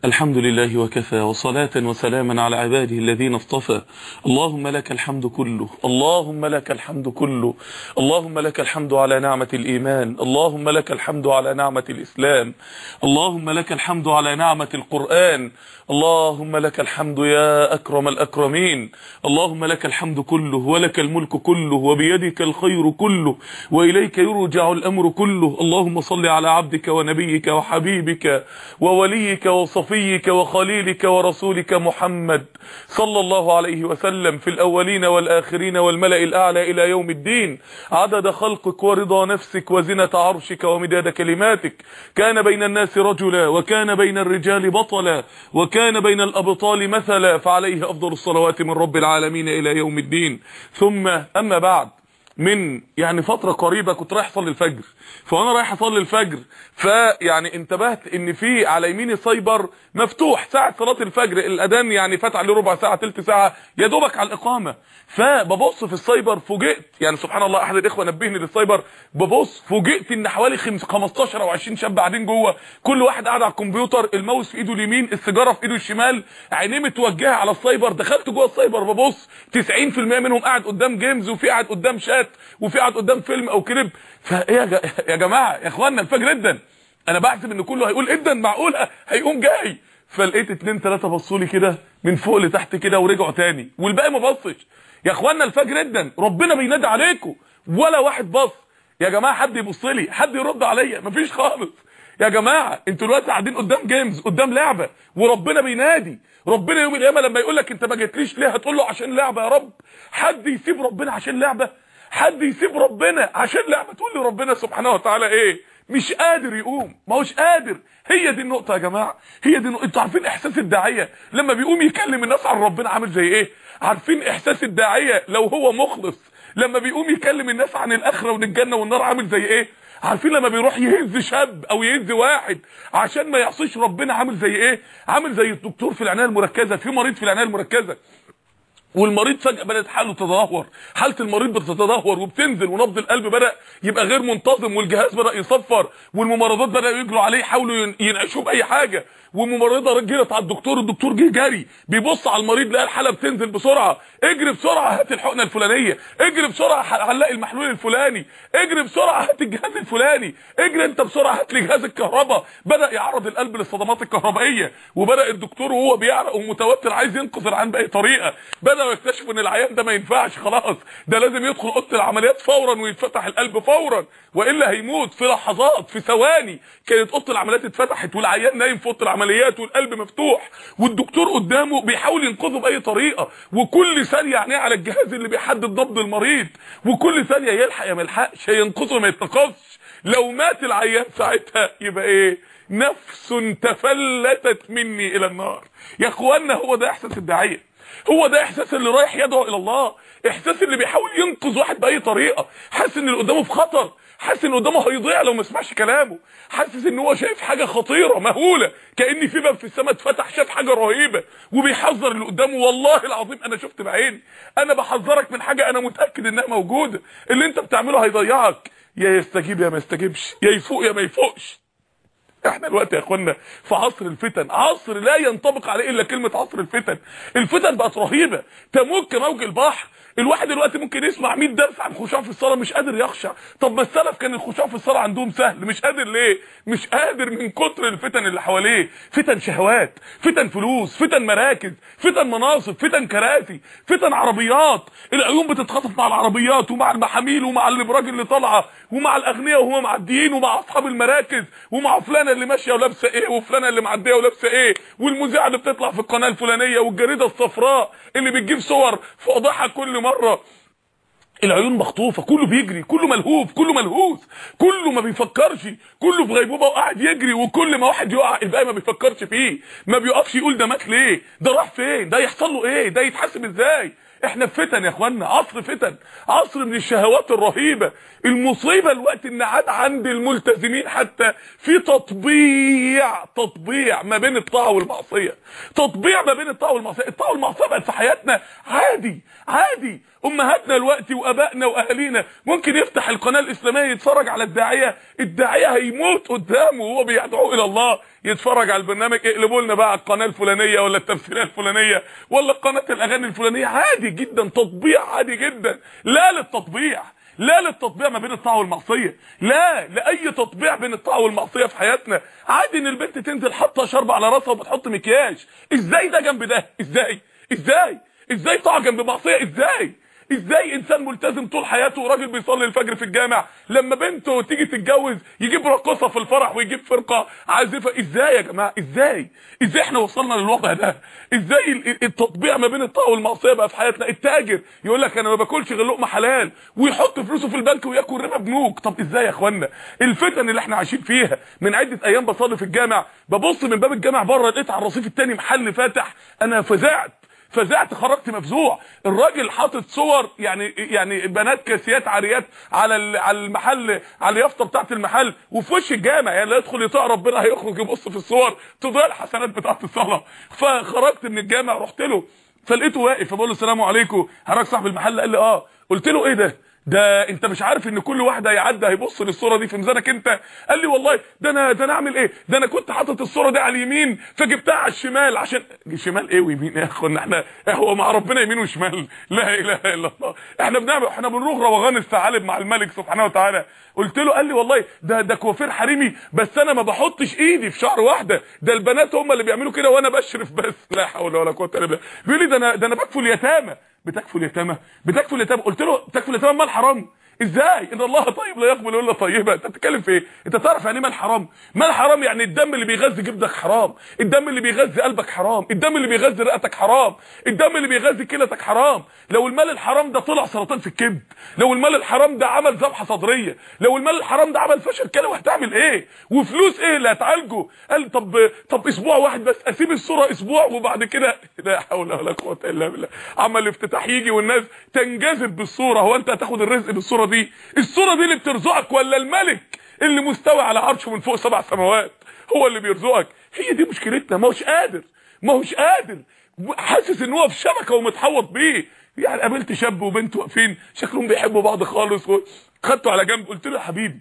الحمد لله وكفى وصلاة وسلاما على عباده الذين اصطفى اللهم لك الحمد كله اللهم لك الحمد كله اللهم لك الحمد على نعمة الإيمان اللهم لك الحمد على نعمة الإسلام اللهم لك الحمد على نعمة القرآن اللهم لك الحمد يا أكرم الأكرمين اللهم لك الحمد كله ولك الملك كله وبيدك الخير كله وإليك يرجع الأمر كله اللهم صل على عبدك ونبيك وحبيبك ووليك وصفيك وخليلك ورسولك محمد صلى الله عليه وسلم في الأولين والآخرين والملأ الأعلى إلى يوم الدين عدد خلقك ورضا نفسك وزنة عرشك ومداد كلماتك كان بين الناس رجلا وكان بين الرجال بطلا وكان بين الأبطال مثلا فعليه أفضل الصلوات من رب العالمين إلى يوم الدين ثم أما بعد من يعني فترة قريبة كنت رايح اصلي الفجر فانا رايح اصلي الفجر فيعني انتبهت ان في على يميني سايبر مفتوح ساعة صلاة الفجر الاذان يعني فات عليه ربع ساعة تلت ساعة يا دوبك على الاقامة فببص في السايبر فوجئت يعني سبحان الله احد الاخوة نبهني للسايبر ببص فوجئت ان حوالي 15 او 20 شاب قاعدين جوه كل واحد قاعد على الكمبيوتر الماوس في ايده اليمين السيجاره في ايده الشمال عينيه متوجهه على السايبر دخلت جوه السايبر ببص 90% منهم قاعد قدام جيمز وفي قاعد قدام شات وفي قاعد قدام فيلم او كليب فايه يا, يا جماعه يا اخوانا الفجر جدا انا بحسب ان كله هيقول جدا معقوله هيقوم جاي فلقيت اتنين تلاته بصوا لي كده من فوق لتحت كده ورجعوا تاني والباقي ما بصش يا اخوانا الفجر جدا ربنا بينادي عليكم ولا واحد بص يا جماعه حد يبص لي حد يرد عليا مفيش خالص يا جماعه انتوا دلوقتي قاعدين قدام جيمز قدام لعبه وربنا بينادي ربنا يوم القيامه لما يقول لك انت ما جيتليش ليه هتقول له عشان لعبه يا رب حد يسيب ربنا عشان لعبه حد يسيب ربنا عشان لعبه تقول لي ربنا سبحانه وتعالى ايه مش قادر يقوم ما هوش قادر هي دي النقطه يا جماعه هي دي النقطة. انتوا عارفين احساس الداعيه لما بيقوم يكلم الناس عن ربنا عامل زي ايه عارفين احساس الداعيه لو هو مخلص لما بيقوم يكلم الناس عن الاخره وان الجنه والنار عامل زي ايه عارفين لما بيروح يهز شاب او يهز واحد عشان ما يعصيش ربنا عامل زي ايه عامل زي الدكتور في العنايه المركزه في مريض في العنايه المركزه والمريض فجأة بدأت حاله تتدهور حالة المريض بتتدهور وبتنزل ونبض القلب بدأ يبقى غير منتظم والجهاز بدأ يصفر والممرضات بدأوا يجروا عليه يحاولوا ينعشوه بأي حاجة والممرضة رجلت على الدكتور الدكتور جه جري بيبص على المريض لقى الحالة بتنزل بسرعة اجري بسرعة هات الحقنة الفلانية اجري بسرعة علق المحلول الفلاني اجري بسرعة هات الجهاز الفلاني اجري انت بسرعة هات لي جهاز الكهرباء بدأ يعرض القلب للصدمات الكهربائية وبدأ الدكتور وهو بيعرق ومتوتر عايز ينقذ العيان بأي طريقة بدأوا يكتشفوا ان العيان ده ما ينفعش خلاص ده لازم يدخل اوضه العمليات فورا ويتفتح القلب فورا والا هيموت في لحظات في ثواني كانت اوضه العمليات اتفتحت والعيان نايم في اوضه العمليات والقلب مفتوح والدكتور قدامه بيحاول ينقذه باي طريقه وكل ثانيه عينيه على الجهاز اللي بيحدد نبض المريض وكل ثانيه يلحق يا ما يلحقش ينقذه ما يتنقذش لو مات العيان ساعتها يبقى ايه نفس تفلتت مني الى النار يا اخوانا هو ده احساس الداعيه هو ده احساس اللي رايح يدعو الى الله احساس اللي بيحاول ينقذ واحد باي طريقه حاسس ان اللي قدامه في خطر حاسس ان قدامه هيضيع لو ما سمعش كلامه حاسس ان هو شايف حاجه خطيره مهوله كان في باب في السماء اتفتح شاف حاجه رهيبه وبيحذر اللي قدامه والله العظيم انا شفت بعيني انا بحذرك من حاجه انا متاكد انها موجوده اللي انت بتعمله هيضيعك يا يستجيب يا ما يستجيبش يا يفوق يا ما يفوقش احنا دلوقتي يا اخوانا في عصر الفتن عصر لا ينطبق عليه الا كلمه عصر الفتن الفتن بقت رهيبه تموج كموج البحر الواحد دلوقتي ممكن يسمع 100 درس عن خشوع في الصلاه مش قادر يخشع طب ما السلف كان الخشوع في الصلاه عندهم سهل مش قادر ليه مش قادر من كتر الفتن اللي حواليه فتن شهوات فتن فلوس فتن مراكز فتن مناصب فتن كراسي فتن عربيات العيون بتتخطف مع العربيات ومع المحاميل ومع الابراج اللي طالعه ومع الاغنياء وهم معديين ومع اصحاب المراكز ومع فلانه اللي ماشيه ولابسه ايه وفلانه اللي معديه ولابسه ايه والمذيعه اللي بتطلع في القناه الفلانيه والجريده الصفراء اللي بتجيب صور فضيحه كل مره العيون مخطوفه كله بيجري كله ملهوف كله ملهوس كله ما بيفكرش كله في غيبوبه وقاعد يجري وكل ما واحد يقع الباقي ما بيفكرش فيه ما بيقفش يقول ده مات ليه ده راح فين ده يحصل له ايه ده يتحاسب ازاي احنا في فتن يا اخوانا عصر فتن عصر من الشهوات الرهيبه المصيبه الوقت ان عاد عند الملتزمين حتى في تطبيع تطبيع ما بين الطاعه والمعصيه تطبيع ما بين الطاعه والمعصيه الطاعه والمعصيه بقت في حياتنا عادي عادي امهاتنا دلوقتي وابائنا واهالينا ممكن يفتح القناه الاسلاميه يتفرج على الداعيه الداعيه هيموت قدامه وهو بيدعو الى الله يتفرج على البرنامج اقلبوا لنا بقى على القناه الفلانيه ولا التمثيليه الفلانيه ولا قناه الاغاني الفلانيه عادي جدا تطبيع عادي جدا لا للتطبيع لا للتطبيع ما بين الطاعه والمعصيه لا لاي تطبيع بين الطاعه والمعصيه في حياتنا عادي ان البنت تنزل حاطه شرب على راسها وبتحط مكياج ازاي ده جنب ده ازاي ازاي ازاي طاعه جنب معصيه ازاي ازاي انسان ملتزم طول حياته وراجل بيصلي الفجر في الجامع لما بنته تيجي تتجوز يجيب راقصه في الفرح ويجيب فرقه عازفه ازاي يا جماعه ازاي ازاي احنا وصلنا للوضع ده ازاي ال- التطبيع ما بين الطاعه والمعصيه بقى في حياتنا التاجر يقول لك انا ما باكلش غير لقمه حلال ويحط فلوسه في البنك وياكل ربا بنوك طب ازاي يا اخوانا الفتن اللي احنا عايشين فيها من عده ايام بصلي في الجامع ببص من باب الجامع بره لقيت على الرصيف الثاني محل فاتح انا فزعت فزعت خرجت مفزوع الراجل حاطط صور يعني يعني بنات كاسيات عاريات على ال- على المحل على اليافطه بتاعه المحل وفي وش الجامع يعني لا يدخل يطاع ربنا هيخرج يبص في الصور تضيع الحسنات بتاعه الصلاه فخرجت من الجامع رحت له فلقيته واقف فبقول له السلام عليكم حضرتك صاحب المحل قال لي اه قلت له ايه ده ده انت مش عارف ان كل واحد هيعدي هيبص للصوره دي في ميزانك انت قال لي والله ده انا ده انا اعمل ايه ده انا كنت حاطط الصوره دي على اليمين فجبتها على الشمال عشان شمال ايه ويمين يا اخوانا احنا هو مع ربنا يمين وشمال لا اله الا الله احنا بنعمل احنا بنروح روغان الثعالب مع الملك سبحانه وتعالى قلت له قال لي والله ده ده كوافير حريمي بس انا ما بحطش ايدي في شعر واحده ده البنات هم اللي بيعملوا كده وانا بشرف بس لا حول ولا قوه الا بالله بيقول لي ده انا ده انا بكفل يتامى بتكفل يتامى بتكفل يتامى قلت له تكفل يتامى مال حرام ازاي ان الله طيب لا يقبل الا طيبه انت بتتكلم في ايه انت تعرف يعني ايه مال حرام مال حرام يعني الدم اللي بيغذي جبدك حرام الدم اللي بيغذي قلبك حرام الدم اللي بيغذي رئتك حرام الدم اللي بيغذي كلتك حرام لو المال الحرام ده طلع سرطان في الكبد لو المال الحرام ده عمل ذبحه صدريه لو المال الحرام ده عمل فشل كلوي هتعمل ايه وفلوس ايه اللي هتعالجه قال طب طب اسبوع واحد بس اسيب الصوره اسبوع وبعد كده لا حول ولا قوه الا بالله عمل الافتتاح يجي والناس تنجذب بالصوره هو انت هتاخد الرزق بالصوره دي الصوره دي اللي بترزقك ولا الملك اللي مستوي على عرشه من فوق سبع سماوات هو اللي بيرزقك هي دي مشكلتنا ما هوش قادر ما هوش قادر حاسس ان هو في شبكه ومتحوط بيه يعني قابلت شاب وبنت واقفين شكلهم بيحبوا بعض خالص خدته على جنب قلت له يا حبيبي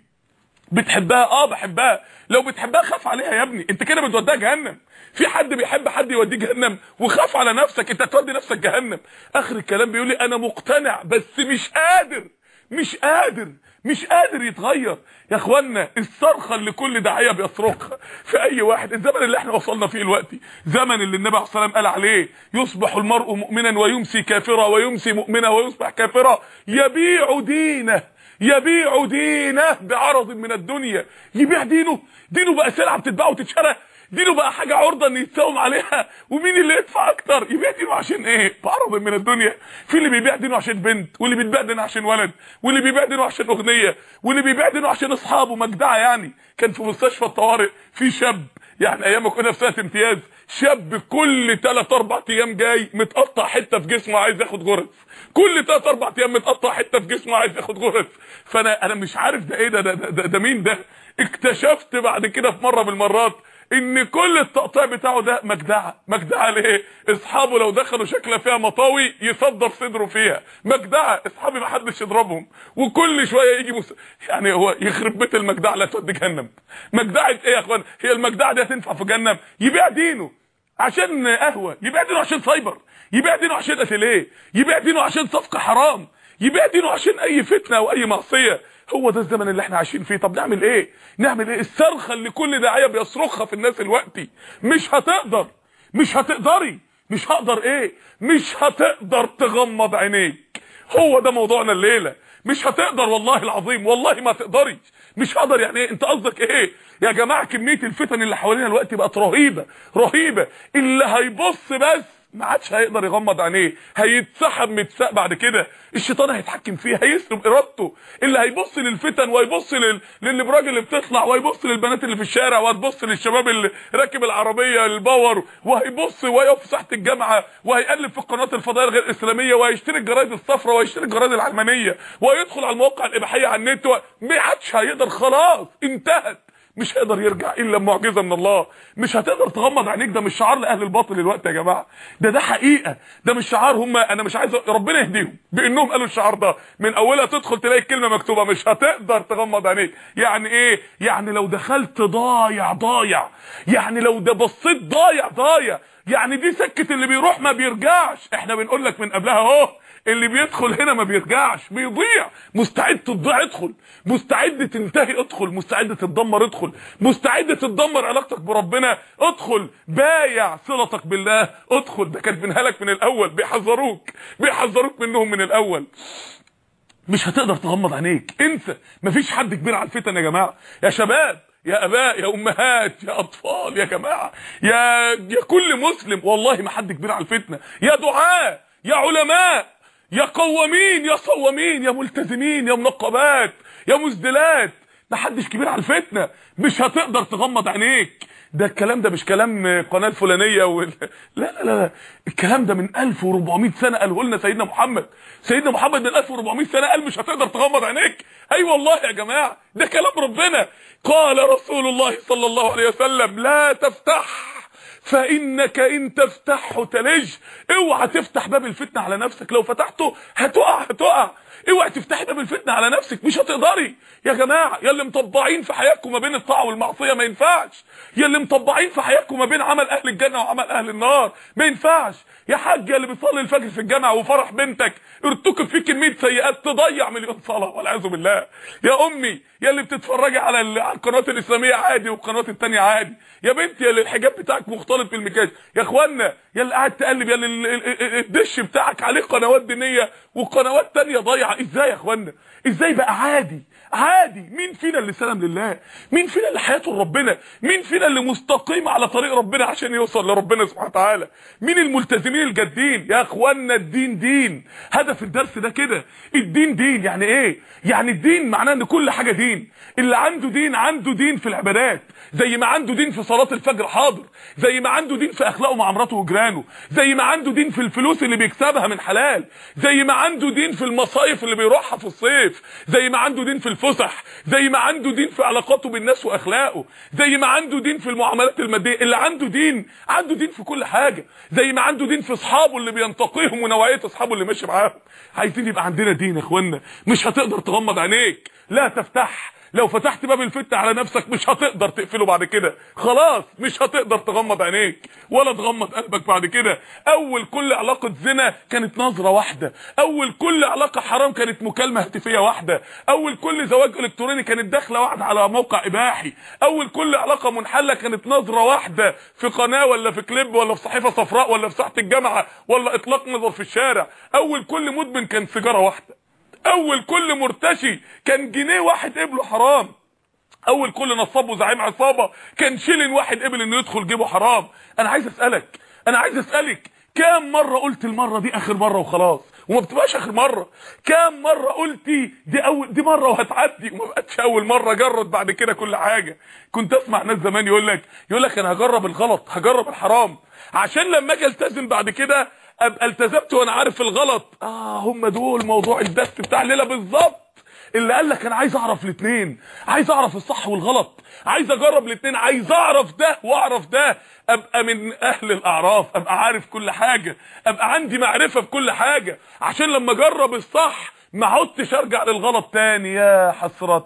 بتحبها اه بحبها لو بتحبها خاف عليها يا ابني انت كده بتوديها جهنم في حد بيحب حد يوديه جهنم وخاف على نفسك انت تودي نفسك جهنم اخر الكلام بيقول لي انا مقتنع بس مش قادر مش قادر مش قادر يتغير يا اخوانا الصرخه اللي كل داعيه بيصرخها في اي واحد الزمن اللي احنا وصلنا فيه دلوقتي زمن اللي النبي عليه الصلاه والسلام قال عليه يصبح المرء مؤمنا ويمسي كافرا ويمسي مؤمنا ويصبح كافرا يبيع دينه يبيع دينه بعرض من الدنيا يبيع دينه دينه بقى سلعه بتتباع وتتشرى دينه بقى حاجه عرضه ان يتساوم عليها ومين اللي يدفع اكتر يبيع دينه عشان ايه بعرض من الدنيا في اللي بيبيع دينه عشان بنت واللي بيبيع دينه عشان ولد واللي بيبيع دينه عشان اغنيه واللي بيبيع دينه عشان اصحابه مجدعه يعني كان في مستشفى الطوارئ في شاب يعني ايام ما كنا في سنه امتياز شاب كل 3 4 ايام جاي متقطع حته في جسمه عايز ياخد غرز كل 3 4 ايام متقطع حته في جسمه عايز ياخد غرز فانا انا مش عارف ده ايه ده ده, ده, ده مين ده اكتشفت بعد كده في مره من المرات ان كل التقطيع بتاعه ده مجدعه مجدعه ليه اصحابه لو دخلوا شكله فيها مطاوي يصدر صدره فيها مجدعه اصحابي ما حدش يضربهم وكل شويه يجي مس... يعني هو يخرب بيت المجدعه لا تودي جهنم مجدعه ايه يا اخوان هي المجدعه دي هتنفع في جهنم يبيع دينه عشان قهوه يبيع دينه عشان سايبر يبيع دينه عشان اتيليه يبيع دينه عشان صفقه حرام يبيع دينه عشان اي فتنه او اي معصيه هو ده الزمن اللي احنا عايشين فيه طب نعمل ايه نعمل ايه الصرخه اللي كل داعيه بيصرخها في الناس دلوقتي مش هتقدر مش هتقدري مش هقدر ايه مش هتقدر تغمض عينيك هو ده موضوعنا الليله مش هتقدر والله العظيم والله ما تقدري مش هقدر يعني ايه انت قصدك ايه يا جماعه كميه الفتن اللي حوالينا دلوقتي بقت رهيبه رهيبه اللي هيبص بس ما عادش هيقدر يغمض عينيه هيتسحب متساق بعد كده الشيطان هيتحكم فيه هيسلب ارادته اللي هيبص للفتن وهيبص لل... للابراج اللي بتطلع وهيبص للبنات اللي في الشارع وهتبص للشباب اللي راكب العربيه الباور وهيبص ويقف في ساحه الجامعه وهيقلب في القنوات الفضائيه الغير اسلاميه وهيشتري الجرايد الصفراء وهيشتري الجرايد العلمانيه وهيدخل على المواقع الاباحيه على النت و... ما عادش هيقدر خلاص انتهت مش هيقدر يرجع الا بمعجزه من الله مش هتقدر تغمض عينيك ده مش شعار لاهل الباطل الوقت يا جماعه ده ده حقيقه ده مش شعار هم انا مش عايز ربنا يهديهم بانهم قالوا الشعار ده من اولها تدخل تلاقي الكلمه مكتوبه مش هتقدر تغمض عينيك يعني ايه يعني لو دخلت ضايع ضايع يعني لو ده بصيت ضايع ضايع يعني دي سكه اللي بيروح ما بيرجعش احنا بنقول لك من قبلها اهو اللي بيدخل هنا ما بيرجعش بيضيع مستعد تضيع ادخل مستعد تنتهي ادخل مستعد تتدمر ادخل مستعد تتدمر علاقتك بربنا ادخل بايع صلتك بالله ادخل ده كاتبينها لك من الاول بيحذروك بيحذروك منهم من الاول مش هتقدر تغمض عينيك انسى مفيش حد كبير على الفتن يا جماعه يا شباب يا اباء يا امهات يا اطفال يا جماعه يا يا كل مسلم والله ما حد كبير على الفتنه يا دعاء يا علماء يا قوامين يا صوامين يا ملتزمين يا منقبات يا مزدلات ما حدش كبير على الفتنه مش هتقدر تغمض عينيك ده الكلام ده مش كلام قناه الفلانيه وال... لا لا لا الكلام ده من 1400 سنه قاله لنا سيدنا محمد سيدنا محمد من 1400 سنه قال مش هتقدر تغمض عينيك اي أيوة والله يا جماعه ده كلام ربنا قال رسول الله صلى الله عليه وسلم لا تفتح فانك ان تفتحه تلج اوعى تفتح باب الفتنه على نفسك لو فتحته هتقع هتقع اوعى تفتحي باب الفتنه على نفسك مش هتقدري يا جماعه يا اللي مطبعين في حياتكم ما بين الطاعه والمعصيه ما ينفعش يا اللي مطبعين في حياتكم ما بين عمل اهل الجنه وعمل اهل النار ما ينفعش يا حاج يا اللي بيصلي الفجر في الجامعه وفرح بنتك ارتكب فيه كميه سيئات تضيع مليون صلاه والعياذ بالله يا امي يا اللي بتتفرجي على القنوات الاسلاميه عادي والقنوات الثانيه عادي يا بنتي يا اللي الحجاب بتاعك مختلط بالمكياج يا اخوانا يا اللي قاعد تقلب يا اللي الدش بتاعك عليه قنوات دينيه وقنوات ثانيه ضايعه ازاي يا اخوانا ازاي بقى عادي عادي مين فينا اللي سلم لله مين فينا اللي حياته لربنا مين فينا اللي مستقيم على طريق ربنا عشان يوصل لربنا سبحانه وتعالى مين الملتزمين الجادين يا اخوانا الدين دين هدف الدرس ده كده الدين دين يعني ايه يعني الدين معناه ان كل حاجه دين اللي عنده دين عنده دين في العبادات زي ما عنده دين في صلاه الفجر حاضر زي ما عنده دين في اخلاقه مع مراته وجيرانه زي ما عنده دين في الفلوس اللي بيكسبها من حلال زي ما عنده دين في المصايف اللي بيروحها في الصيف زي ما عنده دين في الفسح زي ما عنده دين في علاقاته بالناس واخلاقه زي ما عنده دين في المعاملات الماديه اللي عنده دين عنده دين في كل حاجه زي ما عنده دين في اصحابه اللي بينتقيهم ونوعيه اصحابه اللي ماشي معاهم عايزين يبقى عندنا دين يا اخوانا مش هتقدر تغمض عينيك لا تفتح لو فتحت باب الفتنه على نفسك مش هتقدر تقفله بعد كده خلاص مش هتقدر تغمض عينيك ولا تغمض قلبك بعد كده اول كل علاقه زنا كانت نظره واحده اول كل علاقه حرام كانت مكالمه هاتفيه واحده اول كل زواج الكتروني كانت داخله واحده على موقع اباحي اول كل علاقه منحله كانت نظره واحده في قناه ولا في كليب ولا في صحيفه صفراء ولا في ساحه الجامعه ولا اطلاق نظر في الشارع اول كل مدمن كان سيجاره واحده اول كل مرتشي كان جنيه واحد قبله حرام اول كل نصاب وزعيم عصابه كان شيلن واحد قبل انه يدخل جيبه حرام انا عايز اسالك انا عايز اسالك كام مره قلت المره دي اخر مره وخلاص وما بتبقاش اخر مره كام مره قلتي دي اول دي مره وهتعدي وما بقتش اول مره جرب بعد كده كل حاجه كنت اسمع ناس زمان يقول لك يقول لك انا هجرب الغلط هجرب الحرام عشان لما اجي التزم بعد كده ابقى التزمت وانا عارف الغلط اه هم دول موضوع الدست بتاع الليله بالظبط اللي قال لك انا عايز اعرف الاثنين عايز اعرف الصح والغلط عايز اجرب الاثنين عايز اعرف ده واعرف ده ابقى من اهل الاعراف ابقى عارف كل حاجه ابقى عندي معرفه بكل حاجه عشان لما اجرب الصح ما عدتش ارجع للغلط تاني يا حسرة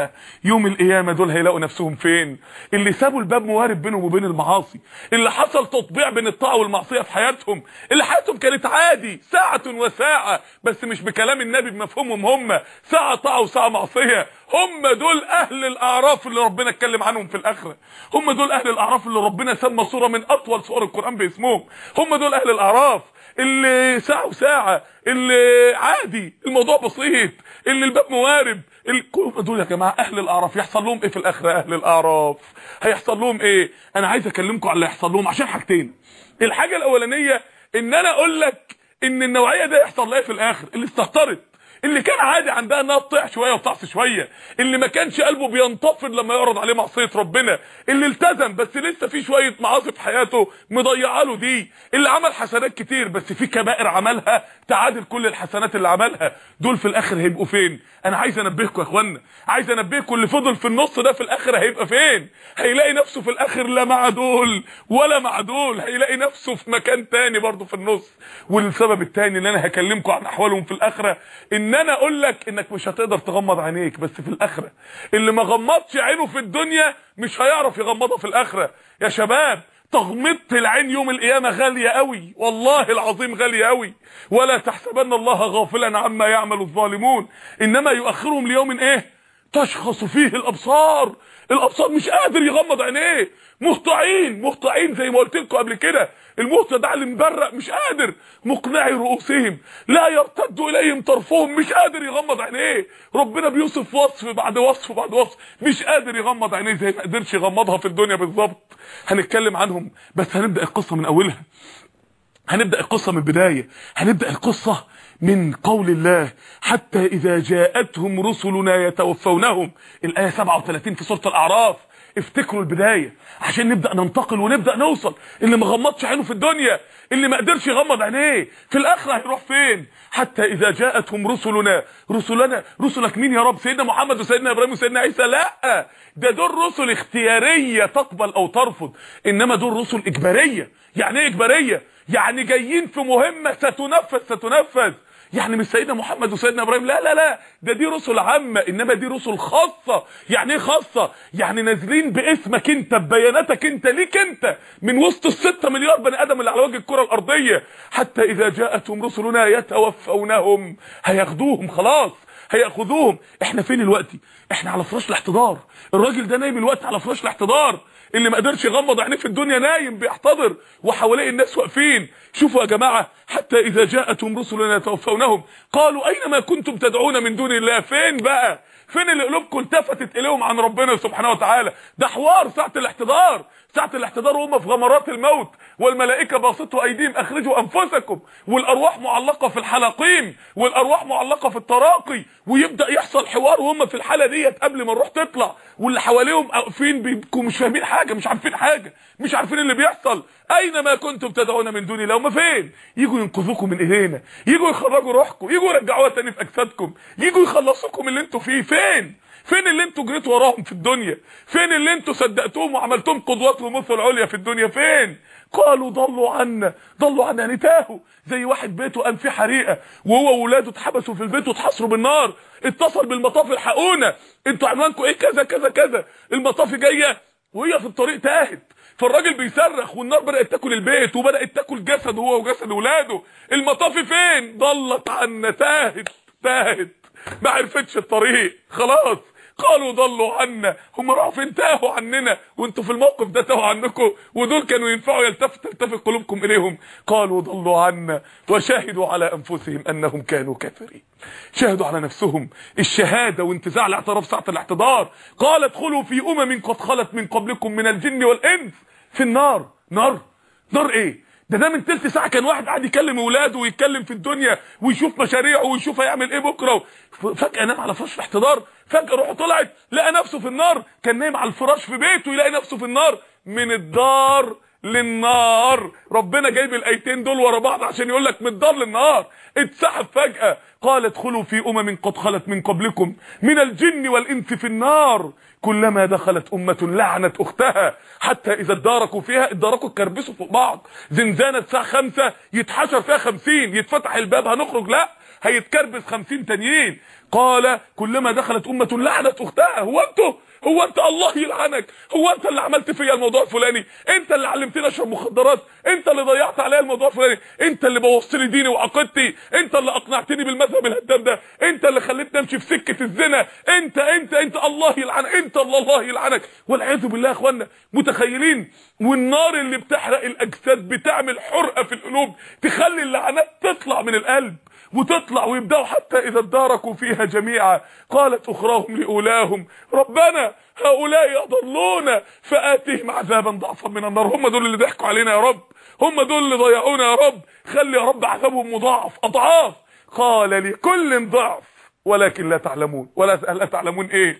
يوم القيامة دول هيلاقوا نفسهم فين اللي سابوا الباب موارب بينهم وبين المعاصي اللي حصل تطبيع بين الطاعة والمعصية في حياتهم اللي حياتهم كانت عادي ساعة وساعة بس مش بكلام النبي بمفهومهم هم ساعة طاعة وساعة معصية هم دول اهل الاعراف اللي ربنا اتكلم عنهم في الاخره هم دول اهل الاعراف اللي ربنا سمى صوره من اطول صور القران باسمهم هم دول اهل الاعراف اللي ساعه وساعه اللي عادي الموضوع بسيط اللي الباب موارب كل دول يا جماعه اهل الاعراف يحصل لهم ايه في الاخره اهل الاعراف هيحصل لهم ايه انا عايز اكلمكم على اللي هيحصل لهم عشان حاجتين الحاجه الاولانيه ان انا اقول لك ان النوعيه ده يحصل لها في الاخر اللي استهترت اللي كان عادي عندها انها تطيع شويه وتعصي شويه اللي ما كانش قلبه بينتفض لما يعرض عليه معصيه ربنا اللي التزم بس لسه في شويه معاصي في حياته مضيعه له دي اللي عمل حسنات كتير بس في كبائر عملها تعادل كل الحسنات اللي عملها دول في الاخر هيبقوا فين انا عايز انبهكم يا اخوانا عايز انبهكم اللي فضل في النص ده في الاخر هيبقى فين هيلاقي نفسه في الاخر لا مع دول ولا مع دول هيلاقي نفسه في مكان تاني برضه في النص والسبب التاني اللي انا هكلمكم عن احوالهم في الاخره ان انا اقول لك انك مش هتقدر تغمض عينيك بس في الاخره اللي ما غمضش عينه في الدنيا مش هيعرف يغمضها في الاخره يا شباب تغمضة العين يوم القيامة غالية قوي والله العظيم غالية قوي ولا تحسبن الله غافلا عما يعمل الظالمون انما يؤخرهم ليوم ايه تشخص فيه الابصار الابصار مش قادر يغمض عينيه مهطعين مهطعين زي ما قلت لكم قبل كده المهطع ده اللي مبرق مش قادر مقنعي رؤوسهم لا يرتد اليهم طرفهم مش قادر يغمض عينيه ربنا بيوصف وصف بعد وصف بعد وصف مش قادر يغمض عينيه زي ما قدرش يغمضها في الدنيا بالظبط هنتكلم عنهم بس هنبدا القصه من اولها هنبدا القصه من البدايه هنبدا القصه من قول الله حتى اذا جاءتهم رسلنا يتوفونهم الايه 37 في سوره الاعراف افتكروا البدايه عشان نبدا ننتقل ونبدا نوصل اللي ما غمضش عينه في الدنيا اللي ما قدرش يغمض عينيه في الاخره هيروح فين حتى اذا جاءتهم رسلنا رسلنا رسلك مين يا رب سيدنا محمد وسيدنا ابراهيم وسيدنا عيسى لا ده دول رسل اختياريه تقبل او ترفض انما دول رسل اجباريه يعني ايه اجباريه يعني جايين في مهمه ستنفذ ستنفذ يعني مش سيدنا محمد وسيدنا ابراهيم لا لا لا ده دي رسل عامه انما دي رسل خاصه يعني ايه خاصه يعني نازلين باسمك انت ببياناتك انت ليك انت من وسط الستة مليار بني ادم اللي على وجه الكره الارضيه حتى اذا جاءتهم رسلنا يتوفونهم هياخدوهم خلاص هياخذوهم احنا فين دلوقتي احنا على فراش الاحتضار الراجل ده نايم الوقت على فراش الاحتضار اللي ما قدرش يغمض عينيه في الدنيا نايم بيحتضر وحواليه الناس واقفين شوفوا يا جماعه حتى اذا جاءتهم رسلنا يتوفونهم قالوا اين ما كنتم تدعون من دون الله فين بقى فين اللي قلوبكم التفتت اليهم عن ربنا سبحانه وتعالى ده حوار ساعه الاحتضار ساعه الاحتضار وهم في غمرات الموت والملائكه باسطوا ايديهم اخرجوا انفسكم والارواح معلقه في الحلقين والارواح معلقه في التراقي ويبدا يحصل حوار وهم في الحاله ديت قبل ما الروح تطلع واللي حواليهم واقفين بيبقوا مش فاهمين حاجه مش عارفين حاجه مش عارفين اللي بيحصل اين ما كنتم تدعون من دون الله هم فين يجوا ينقذوكم من ايدينا يجوا يخرجوا روحكم يجوا يرجعوها تاني في اجسادكم يجوا يخلصوكم اللي انتوا فيه فين فين اللي انتوا جريتوا وراهم في الدنيا فين اللي انتوا صدقتوهم وعملتوهم قدوات ومثل عليا في الدنيا فين قالوا ضلوا عنا ضلوا عنا يعني تاهوا زي واحد بيته قام فيه حريقه وهو واولاده اتحبسوا في البيت واتحصروا بالنار اتصل بالمطاف الحقونا انتوا عنوانكم ايه كذا كذا كذا المطاف جايه وهي في الطريق تاهت فالراجل بيصرخ والنار بدات تاكل البيت وبدات تاكل جسده هو وجسد اولاده المطاف فين ضلت عنا تاهت تاهت ما عرفتش الطريق خلاص قالوا ضلوا عنا هم راحوا فين تاهوا عننا وانتوا في الموقف ده تاهوا عنكم ودول كانوا ينفعوا يلتفت تلتفت قلوبكم اليهم قالوا ضلوا عنا وشهدوا على انفسهم انهم كانوا كافرين شهدوا على نفسهم الشهاده وانتزاع الاعتراف ساعه الاحتضار قال ادخلوا في امم قد خلت من قبلكم من الجن والانس في النار نار نار ايه ده ده من تلت ساعه كان واحد قاعد يكلم اولاده ويتكلم في الدنيا ويشوف مشاريعه ويشوف هيعمل ايه بكره فجاه نام على فراش الاحتضار فجاه روحه طلعت لقى نفسه في النار كان نايم على الفراش في بيته يلاقي نفسه في النار من الدار للنار ربنا جايب الايتين دول ورا بعض عشان يقول لك من الدار للنار اتسحب فجاه قال ادخلوا في امم قد خلت من قبلكم من الجن والانس في النار كلما دخلت امه لعنت اختها حتى اذا اداركوا فيها اداركوا اتكربسوا فوق بعض زنزانه الساعه 5 يتحشر فيها 50 يتفتح الباب هنخرج لا هيتكربس 50 تانيين قال كلما دخلت امه لعنت اختها هو انتوا هو انت الله يلعنك هو انت اللي عملت فيا الموضوع الفلاني انت اللي علمتني اشرب مخدرات انت اللي ضيعت عليا الموضوع الفلاني انت اللي بوظت لي ديني وعقيدتي انت اللي اقنعتني بالمذهب الهدام ده انت اللي خليتني امشي في سكه الزنا انت انت انت الله يلعنك انت الله الله يلعنك والعياذ بالله يا اخوانا متخيلين والنار اللي بتحرق الاجساد بتعمل حرقه في القلوب تخلي اللعنات تطلع من القلب وتطلع ويبداوا حتى اذا اداركوا فيها جميعا قالت اخراهم لاولاهم ربنا هؤلاء يضلون فاتهم عذابا ضعفا من النار هم دول اللي ضحكوا علينا يا رب هم دول اللي ضيعونا يا رب خلي يا رب عذابهم مضاعف اضعاف قال لكل ضعف ولكن لا تعلمون ولا لا تعلمون ايه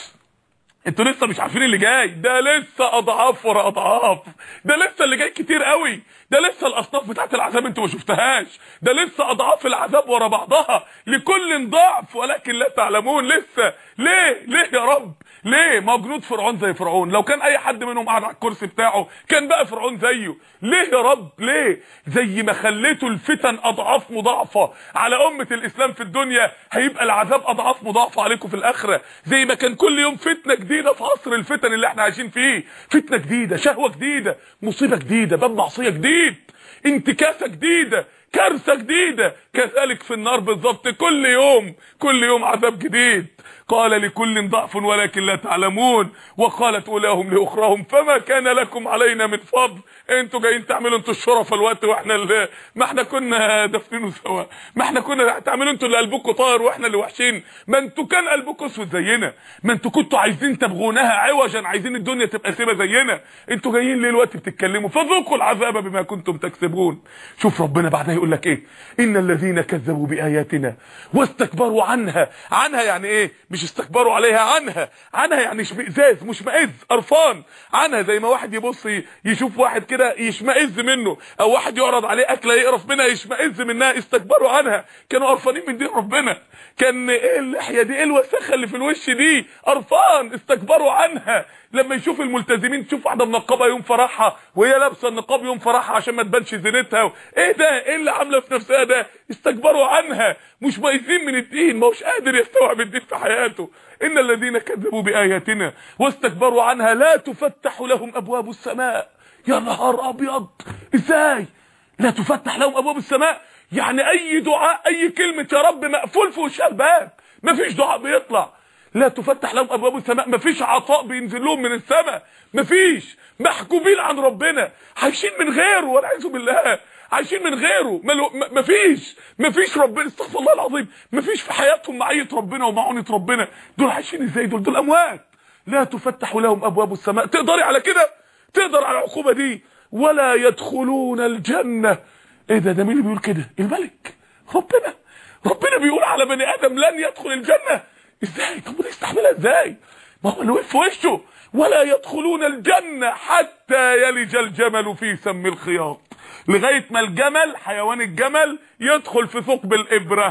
انتوا لسه مش عارفين اللي جاي ده لسه اضعاف ورا اضعاف ده لسه اللي جاي كتير قوي ده لسه الاصناف بتاعت العذاب انتوا ما شفتهاش ده لسه اضعاف العذاب ورا بعضها لكل ضعف ولكن لا تعلمون لسه ليه ليه يا رب ليه ما جنود فرعون زي فرعون لو كان اي حد منهم قاعد على الكرسي بتاعه كان بقى فرعون زيه ليه يا رب ليه زي ما خليتوا الفتن اضعاف مضاعفه على امه الاسلام في الدنيا هيبقى العذاب اضعاف مضاعفه عليكم في الاخره زي ما كان كل يوم فتنه جديده في عصر الفتن اللي احنا عايشين فيه فتنه جديده شهوه جديده مصيبه جديده باب معصيه جديد انتكاسه جديده كارثه جديده كذلك في النار بالظبط كل يوم كل يوم عذاب جديد قال لكل ضعف ولكن لا تعلمون وقالت اولاهم لاخراهم فما كان لكم علينا من فضل انتوا جايين تعملوا انتوا الشرف الوقت واحنا اللي ما احنا كنا دافنينه سوا ما احنا كنا تعملوا انتوا اللي قلبكم طاهر واحنا اللي وحشين ما انتوا كان قلبكم اسود زينا ما انتوا كنتوا عايزين تبغونها عوجا عايزين الدنيا تبقى سيبه زينا انتوا جايين ليه الوقت بتتكلموا فذوقوا العذاب بما كنتم تكسبون شوف ربنا بعدها يقول لك ايه ان الذين كذبوا باياتنا واستكبروا عنها عنها يعني ايه مش استكبروا عليها عنها عنها يعني اشمئزاز مشمئز قرفان عنها زي ما واحد يبص يشوف واحد كده يشمئز منه او واحد يعرض عليه اكله يقرف منها يشمئز منها استكبروا عنها كانوا قرفانين من دين ربنا كان ايه اللحيه دي ايه الوسخه اللي في الوش دي قرفان استكبروا عنها لما يشوف الملتزمين تشوف واحده منقبه يوم فرحها وهي لابسه النقاب يوم فرحها عشان ما تبانش زينتها ايه ده ايه اللي عامله في نفسها ده استكبروا عنها مش مايزين من الدين ما هوش قادر يستوعب الدين في حياته ان الذين كذبوا باياتنا واستكبروا عنها لا تفتح لهم ابواب السماء يا نهار ابيض ازاي لا تفتح لهم ابواب السماء يعني اي دعاء اي كلمه يا رب مقفول في وشها الباب مفيش دعاء بيطلع لا تفتح لهم ابواب السماء مفيش عطاء بينزل لهم من السماء مفيش محجوبين عن ربنا عايشين من غيره والعياذ بالله عايشين من غيره ملو... مفيش مفيش ربنا استغفر الله العظيم مفيش في حياتهم معيه ربنا ومعونه ربنا دول عايشين ازاي دول دول اموات لا تفتح لهم ابواب السماء تقدري على كده تقدر على العقوبه دي ولا يدخلون الجنه ايه ده ده مين اللي بيقول كده الملك ربنا ربنا بيقول على بني ادم لن يدخل الجنه ازاي طب ده يستحملها ازاي ما هو اللي وقف في وشه ولا يدخلون الجنه حتى يلج الجمل في سم الخياط لغايه ما الجمل حيوان الجمل يدخل في ثقب الابره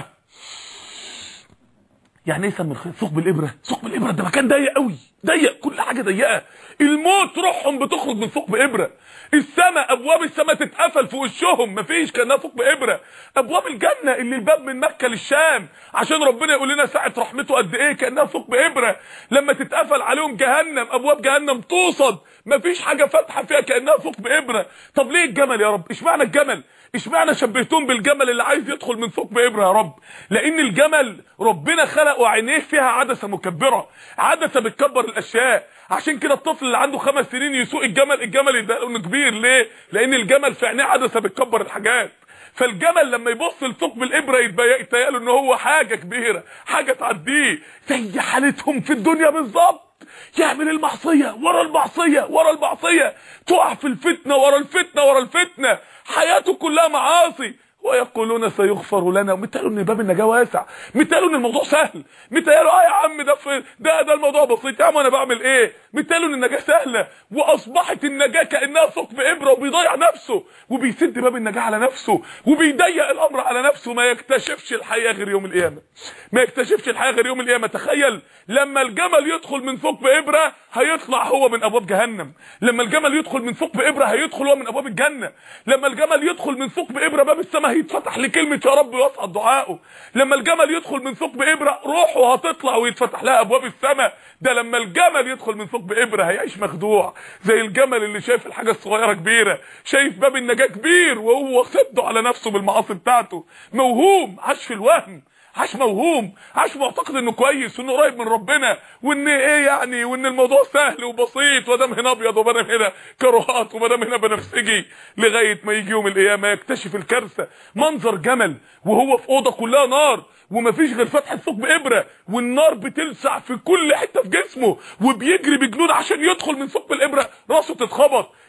يعني ايه سم الخياط ثقب الابره ثقب الابره ده مكان ضيق قوي ضيق كل حاجه ضيقه الموت روحهم بتخرج من ثقب ابره السماء ابواب السماء تتقفل في وشهم مفيش كانها ثقب ابره ابواب الجنه اللي الباب من مكه للشام عشان ربنا يقول لنا ساعه رحمته قد ايه كانها ثقب ابره لما تتقفل عليهم جهنم ابواب جهنم توصد مفيش حاجه فاتحه فيها كانها ثقب ابره طب ليه الجمل يا رب اشمعنى الجمل اشمعنى شبهتهم بالجمل اللي عايز يدخل من ثقب ابره يا رب لان الجمل ربنا خلقه عينيه فيها عدسه مكبره عدسه بتكبر الاشياء عشان كده الطفل اللي عنده خمس سنين يسوق الجمل الجمل يدق انه كبير ليه لان الجمل في عينيه عدسه بتكبر الحاجات فالجمل لما يبص لثقب الابره يتبين له ان هو حاجه كبيره حاجه تعديه زي حالتهم في الدنيا بالظبط يعمل المعصيه ورا المعصيه ورا المعصيه تقع في الفتنه ورا الفتنه ورا الفتنه حياته كلها معاصي ويقولون سيغفر لنا مثالوا ان باب النجاه واسع مثالوا ان الموضوع سهل مثالوا اه يا عم ده في ده ده الموضوع بسيط يا عم انا بعمل ايه مثالوا ان النجاه سهله واصبحت النجاه كانها ثقب ابره وبيضيع نفسه وبيسد باب النجاه على نفسه وبيضيق الامر على نفسه ما يكتشفش الحقيقه غير يوم القيامه ما يكتشفش الحقيقه غير يوم القيامه تخيل لما الجمل يدخل من ثقب ابره هيطلع هو من ابواب جهنم لما الجمل يدخل من ثقب ابره هيدخل هو من ابواب الجنه لما الجمل يدخل من ثقب ابره باب السماء هيتفتح لكلمه يا رب ويصعد دعائه لما الجمل يدخل من ثقب ابره روحه هتطلع ويتفتح لها ابواب السماء ده لما الجمل يدخل من ثقب ابره هيعيش مخدوع زي الجمل اللي شايف الحاجه الصغيره كبيره شايف باب النجاه كبير وهو سده على نفسه بالمعاصي بتاعته موهوم عاش في الوهم عاش موهوم عاش معتقد انه كويس وانه قريب من ربنا وان ايه يعني وان الموضوع سهل وبسيط ودام هنا ابيض وبدام هنا كروهات وبدام هنا بنفسجي لغايه ما يجي يوم القيامه يكتشف الكارثه منظر جمل وهو في اوضه كلها نار ومفيش غير فتحه ثقب ابره والنار بتلسع في كل حته في جسمه وبيجري بجنون عشان يدخل من ثقب الابره راسه تتخبط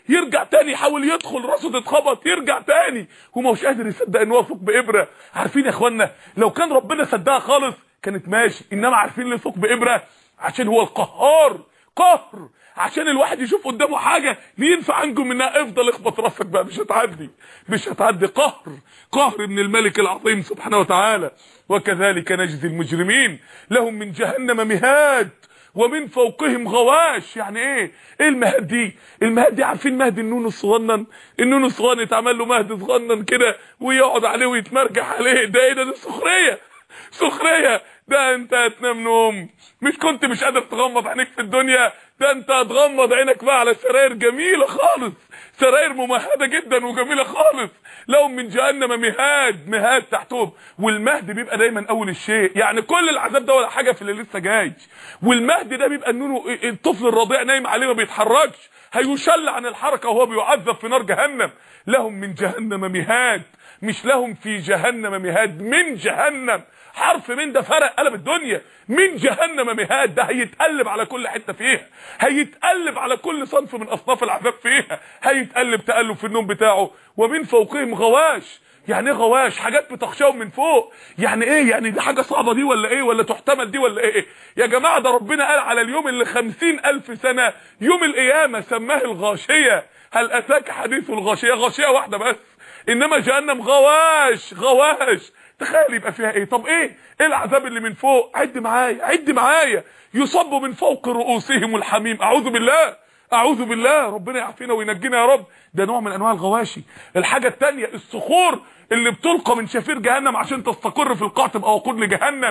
يرجع تاني يحاول يدخل راسه تتخبط يرجع تاني وما هوش قادر يصدق ان هو ثقب بابره عارفين يا اخوانا لو كان ربنا صدقها خالص كانت ماشي انما عارفين ليه ثقب بابره عشان هو القهار قهر عشان الواحد يشوف قدامه حاجه ينفع انجو منها افضل اخبط راسك بقى مش هتعدي مش هتعدي قهر قهر من الملك العظيم سبحانه وتعالى وكذلك نجزي المجرمين لهم من جهنم مهاد ومن فوقهم غواش يعني ايه ايه المهد دي المهد دي عارفين مهد النون الصغنن النون الصغنن يتعمل له مهد صغنن كده ويقعد عليه ويتمرجح عليه ده ايه ده ده سخريه سخريه ده انت هتنام نوم مش كنت مش قادر تغمض عينيك في الدنيا ده انت هتغمض عينك بقى على سراير جميله خالص سراير ممهده جدا وجميله خالص لهم من جهنم مهاد مهاد تحتهم والمهد بيبقى دايما اول الشيء يعني كل العذاب ده ولا حاجه في اللي لسه جاي والمهد ده بيبقى النون الطفل الرضيع نايم عليه ما بيتحركش هيشل عن الحركه وهو بيعذب في نار جهنم لهم من جهنم مهاد مش لهم في جهنم مهاد من جهنم حرف من ده فرق قلب الدنيا من جهنم مهاد ده هيتقلب على كل حته فيها هيتقلب على كل صنف من اصناف العذاب فيها هيتقلب تقلب في النوم بتاعه ومن فوقهم غواش يعني ايه غواش حاجات بتخشاهم من فوق يعني ايه يعني دي حاجه صعبه دي ولا ايه ولا تحتمل دي ولا ايه يا جماعه ده ربنا قال على اليوم اللي خمسين الف سنه يوم القيامه سماه الغاشيه هل اتاك حديث الغاشيه غاشيه واحده بس انما جهنم غواش غواش تخيل يبقى فيها ايه طب ايه ايه العذاب اللي من فوق عد معايا عد معايا يصب من فوق رؤوسهم الحميم اعوذ بالله اعوذ بالله ربنا يعافينا وينجينا يا رب ده نوع من انواع الغواشي الحاجه الثانيه الصخور اللي بتلقى من شفير جهنم عشان تستقر في القاع تبقى وقود لجهنم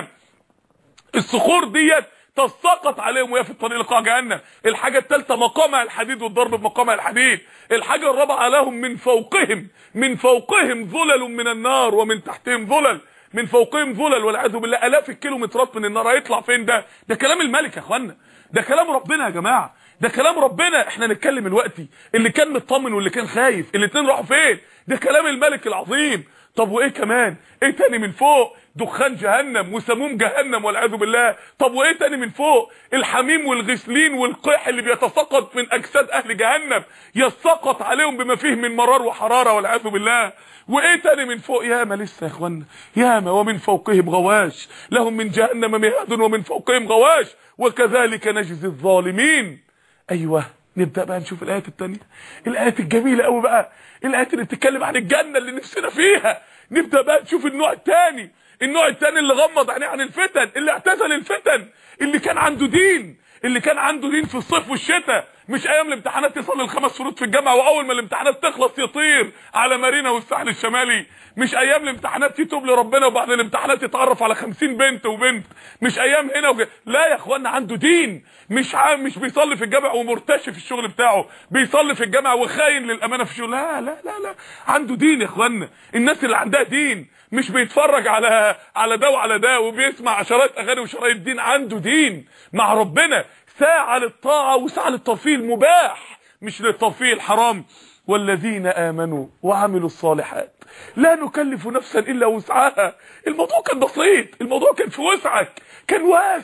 الصخور ديت تسقط عليهم وهي في الطريق لقاع جهنم الحاجه الثالثه مقامع الحديد والضرب بمقامع الحديد الحاجه الرابعه لهم من فوقهم من فوقهم ظلل من النار ومن تحتهم ظلل من فوقهم ظلل والعياذ بالله الاف الكيلومترات من النار هيطلع فين ده ده كلام الملك يا اخوانا ده كلام ربنا يا جماعه ده كلام ربنا احنا نتكلم دلوقتي اللي كان مطمن واللي كان خايف الاثنين راحوا فين ده كلام الملك العظيم طب وايه كمان ايه تاني من فوق دخان جهنم وسموم جهنم والعياذ بالله طب وايه تاني من فوق الحميم والغسلين والقيح اللي بيتساقط من اجساد اهل جهنم يسقط عليهم بما فيه من مرار وحراره والعياذ بالله وايه تاني من فوق ياما لسه يا اخوانا ياما ومن فوقهم غواش لهم من جهنم مهاد ومن فوقهم غواش وكذلك نجزي الظالمين ايوه نبدا بقى نشوف الايات التانية الايات الجميله قوي بقى الايات اللي بتتكلم عن الجنه اللي نفسنا فيها نبدا بقى نشوف النوع الثاني النوع الثاني اللي غمض عينيه عن الفتن اللي اعتزل الفتن اللي كان عنده دين اللي كان عنده دين في الصيف والشتاء مش ايام الامتحانات يصلي الخمس فروض في الجامعه واول ما الامتحانات تخلص يطير على مارينا والساحل الشمالي مش ايام الامتحانات يتوب لربنا وبعد الامتحانات يتعرف على خمسين بنت وبنت مش ايام هنا وج... لا يا اخوانا عنده دين مش عام مش بيصلي في الجامع ومرتشي في الشغل بتاعه بيصلي في الجامع وخاين للامانه في الشغل لا لا لا لا عنده دين يا اخوانا الناس اللي عندها دين مش بيتفرج على على ده وعلى ده وبيسمع عشرات اغاني وشرايط دين عنده دين مع ربنا ساعه للطاعه وساعه للترفيه المباح مش للترفيه الحرام والذين امنوا وعملوا الصالحات لا نكلف نفسا الا وسعها الموضوع كان بسيط الموضوع كان في وسعك كان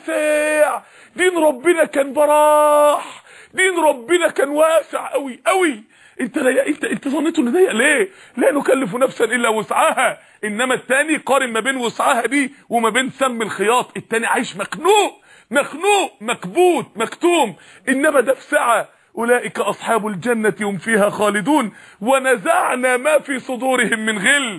واسع دين ربنا كان براح دين ربنا كان واسع قوي قوي انت لا انت انت ظنيته انه ضيق ليه لا نكلف نفسا الا وسعها انما التاني قارن ما بين وسعها دي وما بين سم الخياط التاني عايش مخنوق مخنوق مكبوت مكتوم انما ده في سعه اولئك اصحاب الجنه هم فيها خالدون ونزعنا ما في صدورهم من غل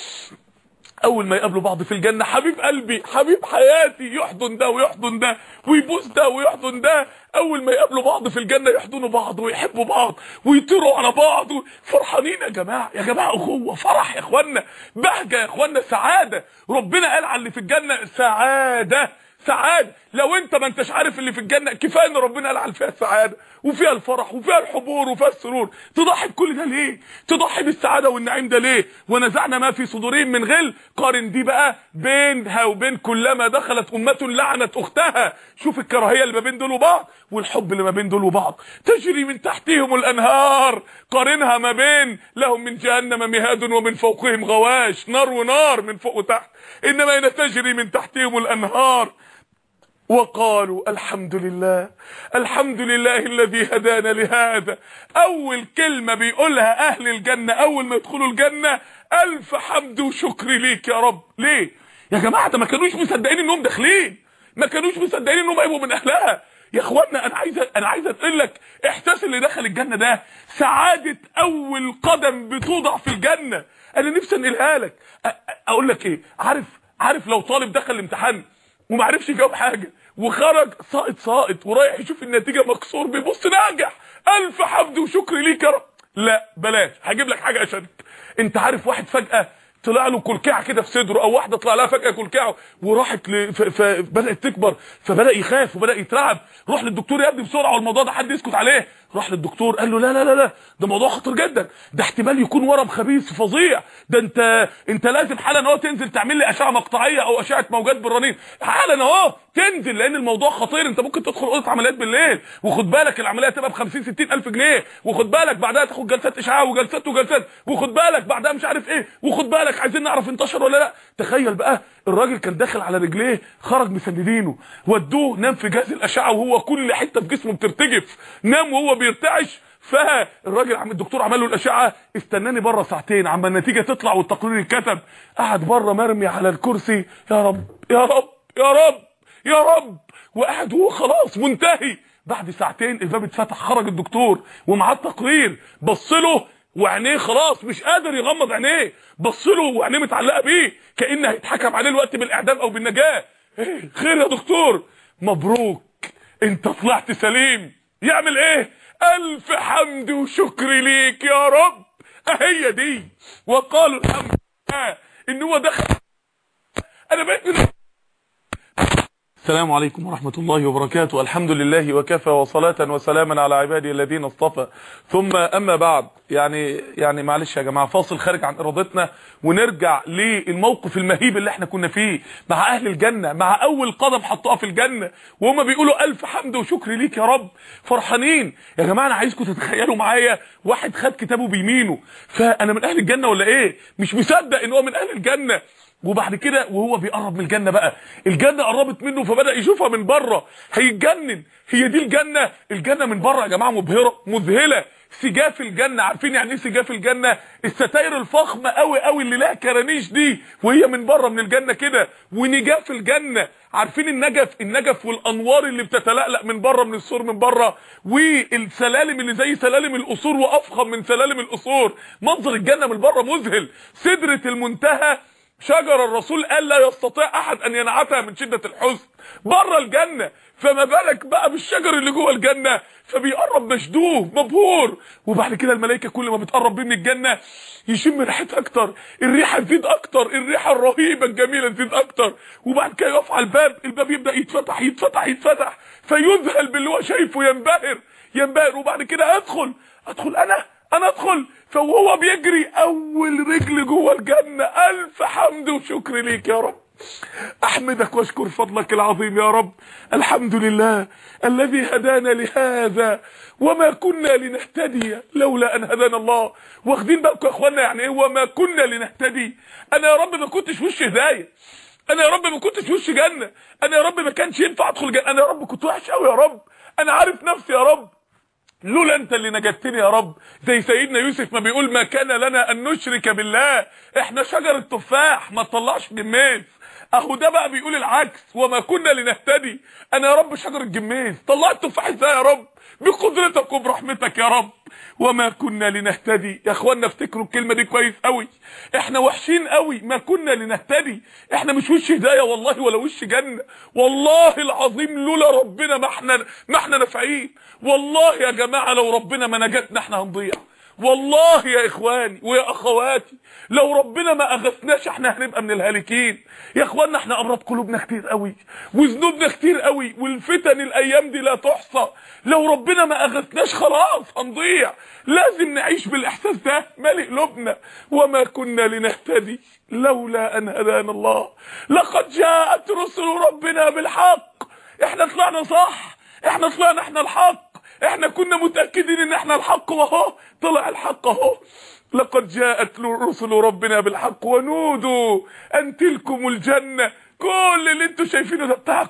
اول ما يقابلوا بعض في الجنه حبيب قلبي حبيب حياتي يحضن ده ويحضن ده ويبوس ده ويحضن ده اول ما يقابلوا بعض في الجنه يحضنوا بعض ويحبوا بعض ويطيروا على بعض فرحانين يا جماعه يا جماعه اخوه فرح يا اخوانا بهجه يا اخوانا سعاده ربنا قال على اللي في الجنه سعاده سعاده لو انت ما انتش عارف اللي في الجنه كفايه ان ربنا قال على فيها السعاده وفيها الفرح وفيها الحبور وفيها السرور تضحي بكل ده ليه تضحي بالسعاده والنعيم ده ليه ونزعنا ما في صدورهم من غل قارن دي بقى بينها وبين كلما دخلت امه لعنت اختها شوف الكراهيه اللي ما بين دول وبعض والحب اللي ما بين دول وبعض تجري من تحتهم الانهار قارنها ما بين لهم من جهنم مهاد ومن فوقهم غواش نار ونار من فوق وتحت انما هنا تجري من تحتهم الانهار وقالوا الحمد لله الحمد لله الذي هدانا لهذا اول كلمة بيقولها اهل الجنة اول ما يدخلوا الجنة الف حمد وشكر ليك يا رب ليه يا جماعة ده ما كانوش مصدقين انهم داخلين ما كانوش مصدقين انهم هيبقوا من اهلها يا اخوانا انا عايز انا عايز اقول لك احساس اللي دخل الجنه ده سعاده اول قدم بتوضع في الجنه انا نفسي انقلها لك اقول لك ايه عارف عارف لو طالب دخل الامتحان وما عرفش يجاوب حاجه وخرج ساقط ساقط ورايح يشوف النتيجه مكسور بيبص ناجح الف حمد وشكر ليك يا رب لا بلاش هجيب لك حاجه اشد انت عارف واحد فجاه طلع له كلكعه كده في صدره او واحده طلع لها فجاه كلكعه وراحت ل... ف... فبدات تكبر فبدا يخاف وبدا يترعب روح للدكتور يا ابني بسرعه والموضوع ده حد يسكت عليه راح للدكتور قال له لا لا لا لا ده موضوع خطير جدا ده احتمال يكون ورم خبيث فظيع ده انت انت لازم حالا اهو تنزل تعمل لي اشعه مقطعيه او اشعه موجات بالرنين حالا اهو تنزل لان الموضوع خطير انت ممكن تدخل اوضه عمليات بالليل وخد بالك العمليه تبقى ب 50 60 الف جنيه وخد بالك بعدها تاخد جلسات اشعاع وجلسات وجلسات وخد بالك بعدها مش عارف ايه وخد بالك عايزين نعرف انتشر ولا لا تخيل بقى الراجل كان داخل على رجليه خرج مسندينه ودوه نام في جهاز الاشعه وهو كل حته في جسمه بترتجف نام وهو بيرتعش فالراجل عم الدكتور عمل له الاشعه استناني بره ساعتين عما النتيجه تطلع والتقرير يتكتب قعد بره مرمي على الكرسي يا رب يا رب يا رب يا رب وقعد هو خلاص منتهي بعد ساعتين الباب اتفتح خرج الدكتور ومعاه التقرير بص له وعينيه خلاص مش قادر يغمض عينيه بص له وعينيه متعلقه بيه كان هيتحكم عليه الوقت بالاعدام او بالنجاه إيه خير يا دكتور مبروك انت طلعت سليم يعمل ايه الف حمد وشكر ليك يا رب اهي دي وقالوا الحمد لله ان هو دخل انا بقيت من السلام عليكم ورحمة الله وبركاته الحمد لله وكفى وصلاة وسلاما على عبادي الذين اصطفى ثم أما بعد يعني يعني معلش يا جماعة فاصل خارج عن إرادتنا ونرجع للموقف المهيب اللي احنا كنا فيه مع أهل الجنة مع أول قدم حطوها في الجنة وهم بيقولوا ألف حمد وشكر ليك يا رب فرحانين يا جماعة أنا عايزكم تتخيلوا معايا واحد خد كتابه بيمينه فأنا من أهل الجنة ولا إيه مش مصدق إن هو من أهل الجنة وبعد كده وهو بيقرب من الجنه بقى الجنه قربت منه فبدا يشوفها من بره هيتجنن هي دي الجنه الجنه من بره يا جماعه مبهره مذهله سجاف الجنه عارفين يعني ايه سجاف الجنه الستاير الفخمه قوي قوي اللي لها كرانيش دي وهي من بره من الجنه كده ونجاف الجنه عارفين النجف النجف والانوار اللي بتتلألأ من بره من السور من بره والسلالم اللي زي سلالم القصور وافخم من سلالم القصور منظر الجنه من بره مذهل سدره المنتهى شجر الرسول قال لا يستطيع احد ان ينعتها من شده الحزن بره الجنه فما بالك بقى بالشجر اللي جوه الجنه فبيقرب مشدوه مبهور وبعد كده الملائكه كل ما بتقرب بيه من الجنه يشم ريحتها اكتر الريحه تزيد اكتر الريحه الرهيبه الجميله تزيد اكتر وبعد كده يقف على الباب الباب يبدا يتفتح يتفتح يتفتح فيذهل باللي هو شايفه ينبهر ينبهر وبعد كده ادخل ادخل انا انا ادخل فوهو بيجري اول رجل جوه الجنه الف حمد وشكر ليك يا رب احمدك واشكر فضلك العظيم يا رب الحمد لله الذي هدانا لهذا وما كنا لنهتدي لولا ان هدانا الله واخدين بالكم يا اخوانا يعني ايه وما كنا لنهتدي انا يا رب ما كنتش وش هدايه انا يا رب ما كنتش وش جنه انا يا رب ما كانش ينفع ادخل جنه انا يا رب كنت وحش قوي يا رب انا عارف نفسي يا رب لولا انت اللي نجدتني يا رب زي سيدنا يوسف ما بيقول ما كان لنا ان نشرك بالله احنا شجر التفاح ما تطلعش جميز اهو ده بقى بيقول العكس وما كنا لنهتدي انا يا رب شجر الجميز طلعت تفاح ازاي يا رب بقدرتك وبرحمتك يا رب وما كنا لنهتدي يا اخوانا افتكروا الكلمه دي كويس قوي احنا وحشين قوي ما كنا لنهتدي احنا مش وش هدايه والله ولا وش جنه والله العظيم لولا ربنا ما احنا ما احنا نافعين والله يا جماعه لو ربنا ما نجتنا احنا هنضيع والله يا اخواني ويا اخواتي لو ربنا ما اغثناش احنا هنبقى من الهالكين يا اخوانا احنا امراض قلوبنا كتير قوي وذنوبنا كتير قوي والفتن الايام دي لا تحصى لو ربنا ما اغثناش خلاص هنضيع لازم نعيش بالاحساس ده مالي قلوبنا وما كنا لنهتدي لولا ان هدانا الله لقد جاءت رسل ربنا بالحق احنا طلعنا صح احنا طلعنا احنا الحق احنا كنا متاكدين ان احنا الحق واهو طلع الحق اهو لقد جاءت رسل ربنا بالحق ونودوا ان تلكم الجنه كل اللي انتوا شايفينه ده بتاعكم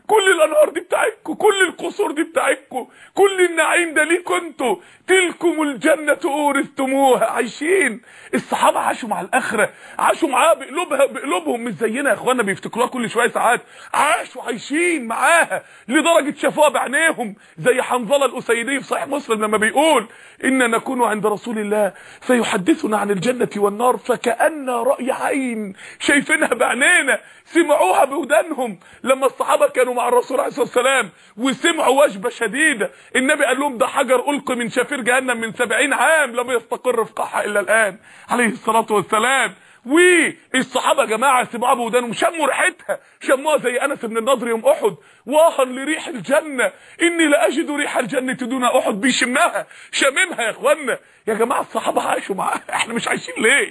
كل الانهار دي بتاعتكم كل القصور دي بتاعتكم كل النعيم ده ليكوا انتوا تلكم الجنة اورثتموها عايشين الصحابة عاشوا مع الاخرة عاشوا معاها بقلوبها بقلوبهم مش زينا يا اخوانا بيفتكروها كل شوية ساعات عاشوا عايشين معاها لدرجة شافوها بعينيهم زي حنظلة الاسيدي في صحيح مسلم لما بيقول إن نكون عند رسول الله فيحدثنا عن الجنة والنار فكأن رأي عين شايفينها بعينينا سمعوها بودانهم لما الصحابة كانوا مع الرسول عليه الصلاة والسلام وسمعوا وجبة شديدة النبي قال لهم ده حجر ألقي من شفير جهنم من سبعين عام لم يستقر في قاعها إلا الآن عليه الصلاة والسلام والصحابه يا جماعه سمعوها بودانهم شموا ريحتها شموها زي انس بن النضر يوم احد واها لريح الجنه اني لاجد ريح الجنه دون احد بيشمها شاممها يا اخوانا يا جماعه الصحابه عاشوا معاها احنا مش عايشين ليه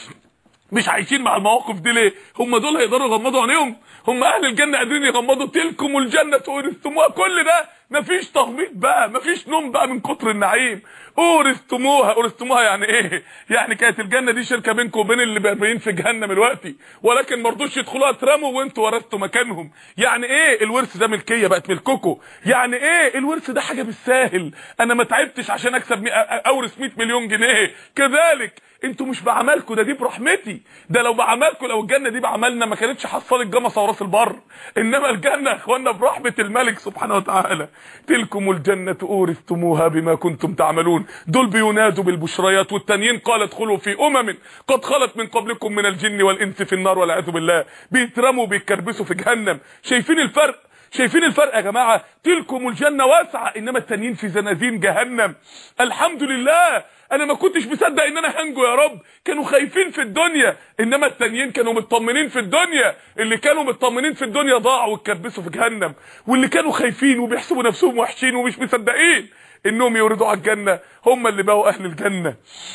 مش عايشين مع المواقف دي ليه هم دول هيقدروا يغمضوا عينيهم هم اهل الجنه قادرين يغمضوا تلكم الجنه اورثتموها كل ده مفيش تغميض بقى مفيش نوم بقى من كتر النعيم اورثتموها اورثتموها يعني ايه يعني كانت الجنه دي شركه بينكم وبين اللي بارمين في جهنم دلوقتي ولكن ما رضوش يدخلوها اترموا وانتوا ورثتوا مكانهم يعني ايه الورث ده ملكيه بقت ملككم يعني ايه الورث ده حاجه بالساهل انا ما تعبتش عشان اكسب مي... اورث 100 مليون جنيه كذلك انتوا مش بعملكم ده دي برحمتي ده لو بعملكم لو الجنه دي بعملنا ما كانتش حصلت جمصه وراس البر انما الجنه يا اخوانا برحمه الملك سبحانه وتعالى تلكم الجنه اورثتموها بما كنتم تعملون دول بينادوا بالبشريات والتانيين قال ادخلوا في امم قد خلت من قبلكم من الجن والانس في النار والعياذ بالله بيترموا بيتكربسوا في جهنم شايفين الفرق شايفين الفرق يا جماعه تلكم الجنه واسعه انما التانيين في زنازين جهنم الحمد لله انا ما كنتش مصدق ان انا هنجو يا رب كانوا خايفين في الدنيا انما التانيين كانوا مطمنين في الدنيا اللي كانوا مطمنين في الدنيا ضاعوا واتكبسوا في جهنم واللي كانوا خايفين وبيحسبوا نفسهم وحشين ومش مصدقين انهم يوردوا على الجنه هم اللي بقوا اهل الجنه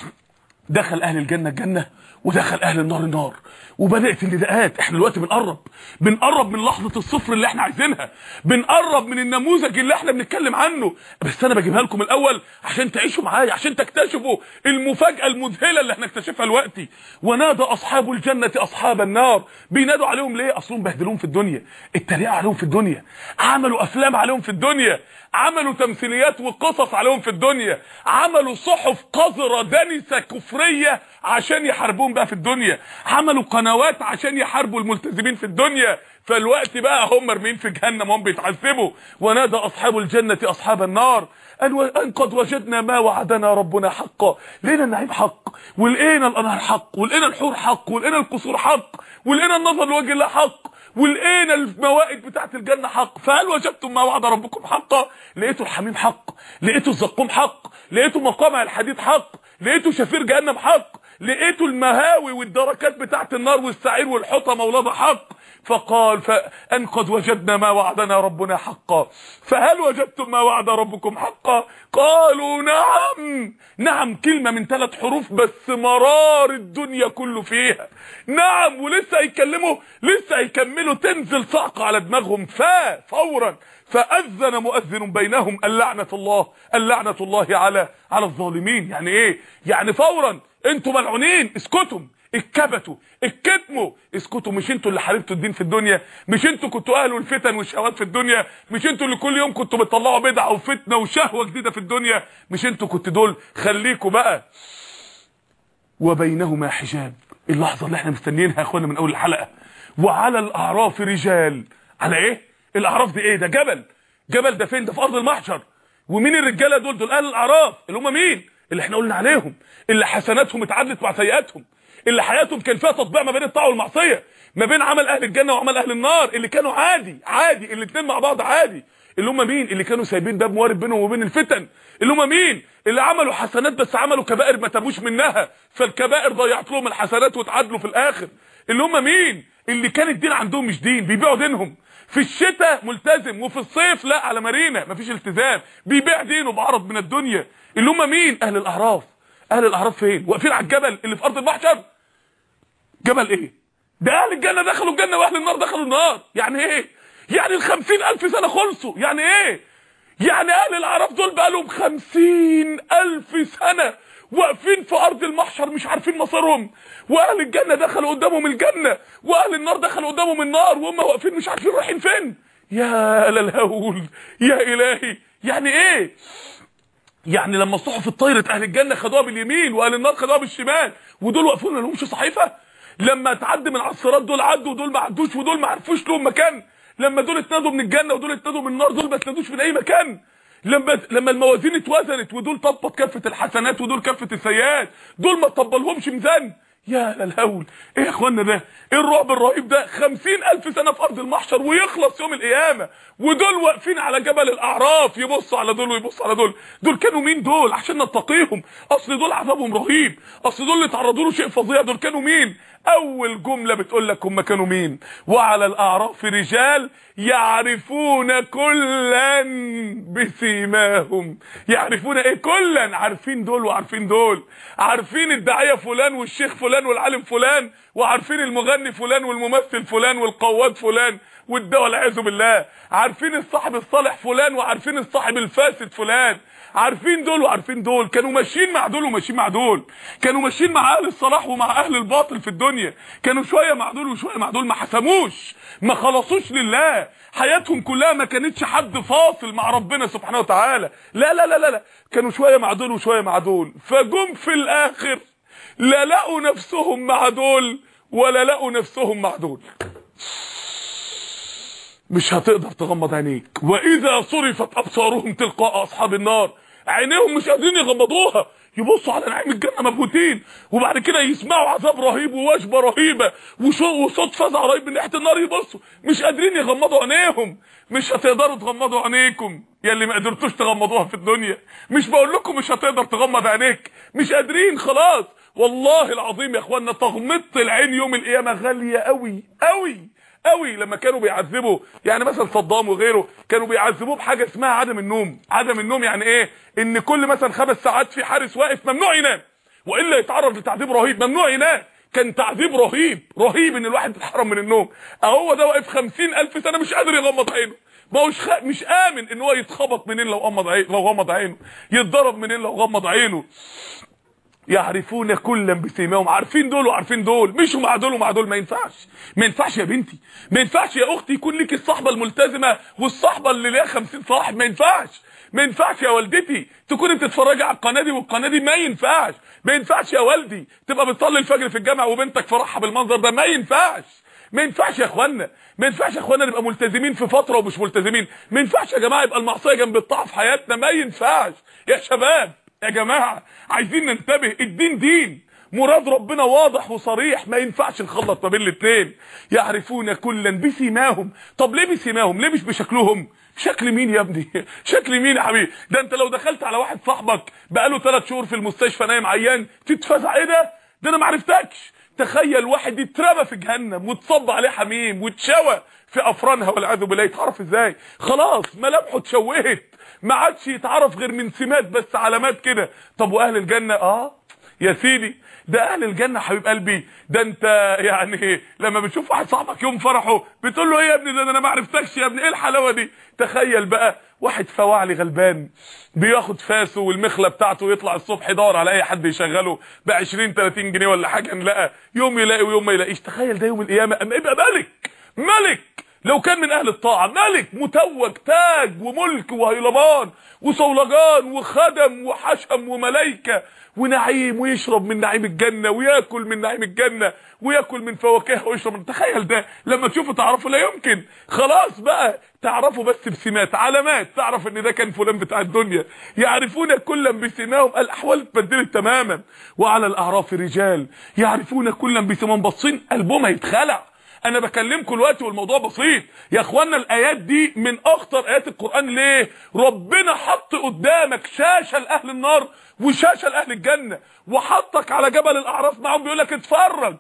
دخل اهل الجنه الجنه ودخل اهل النار النار وبدات النداءات احنا دلوقتي بنقرب بنقرب من لحظه الصفر اللي احنا عايزينها بنقرب من النموذج اللي احنا بنتكلم عنه بس انا بجيبها لكم الاول عشان تعيشوا معايا عشان تكتشفوا المفاجاه المذهله اللي هنكتشفها دلوقتي ونادى اصحاب الجنه اصحاب النار بينادوا عليهم ليه اصلهم بهدلوهم في الدنيا اتريقوا عليهم في الدنيا عملوا افلام عليهم في الدنيا عملوا تمثيليات وقصص عليهم في الدنيا عملوا صحف قذره دنسه كفريه عشان يحاربوهم بقى في الدنيا عملوا قنوات عشان يحاربوا الملتزمين في الدنيا فالوقت بقى هم مرمين في جهنم هم بيتعذبوا ونادى اصحاب الجنه اصحاب النار ان قد وجدنا ما وعدنا ربنا حقا لقينا النعيم حق ولقينا الانهار حق ولقينا الحور حق ولقينا القصور حق ولقينا النظر لوجه الله حق ولقينا الموائد بتاعت الجنه حق فهل وجدتم ما وعد ربكم حقا لقيتوا الحميم حق لقيتوا الزقوم حق لقيتوا مقامع الحديد حق لقيتوا شفير جهنم حق لقيتوا المهاوي والدركات بتاعت النار والسعير والحطمه ولظى حق فقال فان قد وجدنا ما وعدنا ربنا حقا فهل وجدتم ما وعد ربكم حقا قالوا نعم نعم كلمه من ثلاث حروف بس مرار الدنيا كله فيها نعم ولسه هيكلموا لسه هيكملوا تنزل صعقه على دماغهم فا فورا فاذن مؤذن بينهم اللعنه الله اللعنه الله على على الظالمين يعني ايه يعني فورا انتوا ملعونين اسكتوا اتكبتوا اتكتموا اسكتوا مش انتوا اللي حاربتوا الدين في الدنيا مش انتوا كنتوا اهل الفتن والشهوات في الدنيا مش انتوا اللي كل يوم كنتوا بتطلعوا بدعه وفتنه وشهوه جديده في الدنيا مش انتوا كنتوا دول خليكوا بقى وبينهما حجاب اللحظه اللي احنا مستنيينها يا اخوانا من اول الحلقه وعلى الاعراف رجال على ايه الاعراف دي ايه ده جبل جبل ده فين ده في ارض المحشر ومين الرجاله دول دول اهل الاعراف اللي هم مين اللي احنا قلنا عليهم اللي حسناتهم اتعادلت مع سيئاتهم اللي حياتهم كان فيها تطبيع ما بين الطاعه والمعصيه ما بين عمل اهل الجنه وعمل اهل النار اللي كانوا عادي عادي الاثنين مع بعض عادي اللي هم مين اللي كانوا سايبين باب موارد بينهم وبين الفتن اللي هم مين اللي عملوا حسنات بس عملوا كبائر ما تابوش منها فالكبائر ضيعت لهم الحسنات واتعادلوا في الاخر اللي هم مين اللي كان الدين عندهم مش دين بيبيعوا دينهم في الشتاء ملتزم وفي الصيف لا على مارينا مفيش التزام بيبيع دينه بعرض من الدنيا اللي هم مين اهل الاعراف اهل الاعراف فين واقفين على الجبل اللي في ارض المحشر جبل ايه ده اهل الجنه دخلوا الجنه واهل النار دخلوا النار يعني ايه يعني الخمسين الف سنه خلصوا يعني ايه يعني اهل الاعراف دول بقى لهم خمسين الف سنه واقفين في ارض المحشر مش عارفين مصيرهم واهل الجنه دخلوا قدامهم الجنه واهل النار دخلوا قدامهم النار وهم واقفين مش عارفين رايحين فين يا للهول يا الهي يعني ايه يعني لما الصحف اتطيرت اهل الجنه خدوها باليمين واهل النار خدوها بالشمال ودول واقفين ما لهمش صحيفه لما تعدي من على الصراط دول عدوا ودول ما عدوش ودول ما عرفوش لهم مكان لما دول اتنادوا من الجنه ودول اتنادوا من النار دول ما اتنادوش من اي مكان لما لما الموازين اتوزنت ودول طبت كفه الحسنات ودول كفه السيئات دول ما طبلهمش ميزان يا للهول ايه يا اخوانا ده ايه الرعب الرهيب ده خمسين الف سنة في ارض المحشر ويخلص يوم القيامة ودول واقفين على جبل الاعراف يبصوا على دول ويبصوا على دول دول كانوا مين دول عشان نتقيهم اصل دول عذابهم رهيب اصل دول اللي اتعرضوا له شيء فظيع دول كانوا مين اول جملة بتقول لك هم كانوا مين وعلى الاعراف رجال يعرفون كلا بسيماهم يعرفون ايه كلا عارفين دول وعارفين دول عارفين الداعية فلان والشيخ فلان والعالم فلان وعارفين المغني فلان والممثل فلان والقواد فلان والدواء والعياذ بالله عارفين الصاحب الصالح فلان وعارفين الصاحب الفاسد فلان عارفين دول وعارفين دول كانوا ماشيين مع دول وماشيين مع دول كانوا ماشيين مع اهل الصلاح ومع اهل الباطل في الدنيا كانوا شويه مع دول وشويه مع دول ما حسموش ما خلصوش لله حياتهم كلها ما كانتش حد فاصل مع ربنا سبحانه وتعالى لا لا لا لا, لا. كانوا شويه مع دول وشويه مع دول فجم في الاخر لا لقوا نفسهم مع دول ولا لقوا نفسهم مع دول مش هتقدر تغمض عينيك واذا صرفت ابصارهم تلقاء اصحاب النار عينيهم مش قادرين يغمضوها يبصوا على نعيم الجنه مبهوتين وبعد كده يسمعوا عذاب رهيب ووجبه رهيبه وصوت فزع رهيب من ناحيه النار يبصوا مش قادرين يغمضوا عينيهم مش هتقدروا تغمضوا عينيكم يا اللي ما قدرتوش تغمضوها في الدنيا مش بقول لكم مش هتقدر تغمض عينيك مش قادرين خلاص والله العظيم يا اخوانا تغمضه العين يوم القيامه غاليه قوي قوي قوي لما كانوا بيعذبوا يعني مثلا صدام وغيره كانوا بيعذبوه بحاجه اسمها عدم النوم عدم النوم يعني ايه ان كل مثلا خمس ساعات في حارس واقف ممنوع ينام والا يتعرض لتعذيب رهيب ممنوع ينام كان تعذيب رهيب رهيب ان الواحد يتحرم من النوم اهو ده واقف خمسين الف سنه مش قادر يغمض عينه ما هوش خ... مش امن ان هو يتخبط منين لو غمض عينه لو غمض عينه يتضرب منين لو غمض عينه يعرفون كلا بسيماهم عارفين دول وعارفين دول مشوا مع دول ومع دول ما ينفعش ما ينفعش يا بنتي ما ينفعش يا اختي يكون لك الصحبه الملتزمه والصحبه اللي ليها 50 صاحب ما ينفعش ما ينفعش يا والدتي تكوني بتتفرجي على القناه دي والقناه دي ما ينفعش ما ينفعش يا والدي تبقى بتصلي الفجر في الجامع وبنتك فرحها بالمنظر ده ما ينفعش ما ينفعش يا اخوانا ما ينفعش يا اخوانا نبقى ملتزمين في فتره ومش ملتزمين ما ينفعش يا جماعه يبقى المعصيه جنب الطاعه في حياتنا ما ينفعش يا شباب يا جماعه عايزين ننتبه الدين دين مراد ربنا واضح وصريح ما ينفعش نخلط ما بين الاثنين يعرفون كلا بسيماهم طب ليه بسيماهم ليه مش بشكلهم شكل مين يا ابني شكل مين يا حبيبي ده انت لو دخلت على واحد صاحبك بقاله 3 شهور في المستشفى نايم عيان تتفزع ايه ده ده انا ما عرفتكش تخيل واحد يترمى في جهنم وتصب عليه حميم واتشوى في افرانها والعياذ بالله يتعرف ازاي خلاص ملامحه اتشوهت ما عادش يتعرف غير من سمات بس علامات كده طب واهل الجنه اه يا سيدي ده اهل الجنه حبيب قلبي ده انت يعني لما بتشوف واحد صاحبك يوم فرحه بتقول له ايه يا ابني ده انا ما عرفتكش يا ابني ايه الحلاوه دي تخيل بقى واحد فواعلي غلبان بياخد فاسه والمخله بتاعته يطلع الصبح يدور على اي حد يشغله ب 20 30 جنيه ولا حاجه نلاقى يوم يلاقي ويوم ما يلاقيش تخيل ده يوم القيامه اما يبقى ملك ملك لو كان من اهل الطاعه ملك متوج تاج وملك وهيلمان وصولجان وخدم وحشم وملائكه ونعيم ويشرب من نعيم الجنه وياكل من نعيم الجنه وياكل من فواكهها ويشرب من تخيل ده لما تشوفه تعرفه لا يمكن خلاص بقى تعرفه بس بسمات علامات تعرف ان ده كان فلان بتاع الدنيا يعرفون كلا بسماهم الاحوال اتبدلت تماما وعلى الاعراف رجال يعرفون كلا بسماهم باصين قلبهم هيتخلع انا بكلمكم دلوقتي والموضوع بسيط يا اخوانا الايات دي من اخطر ايات القران ليه ربنا حط قدامك شاشه لاهل النار وشاشه لاهل الجنه وحطك على جبل الاعراف معاهم بيقول لك اتفرج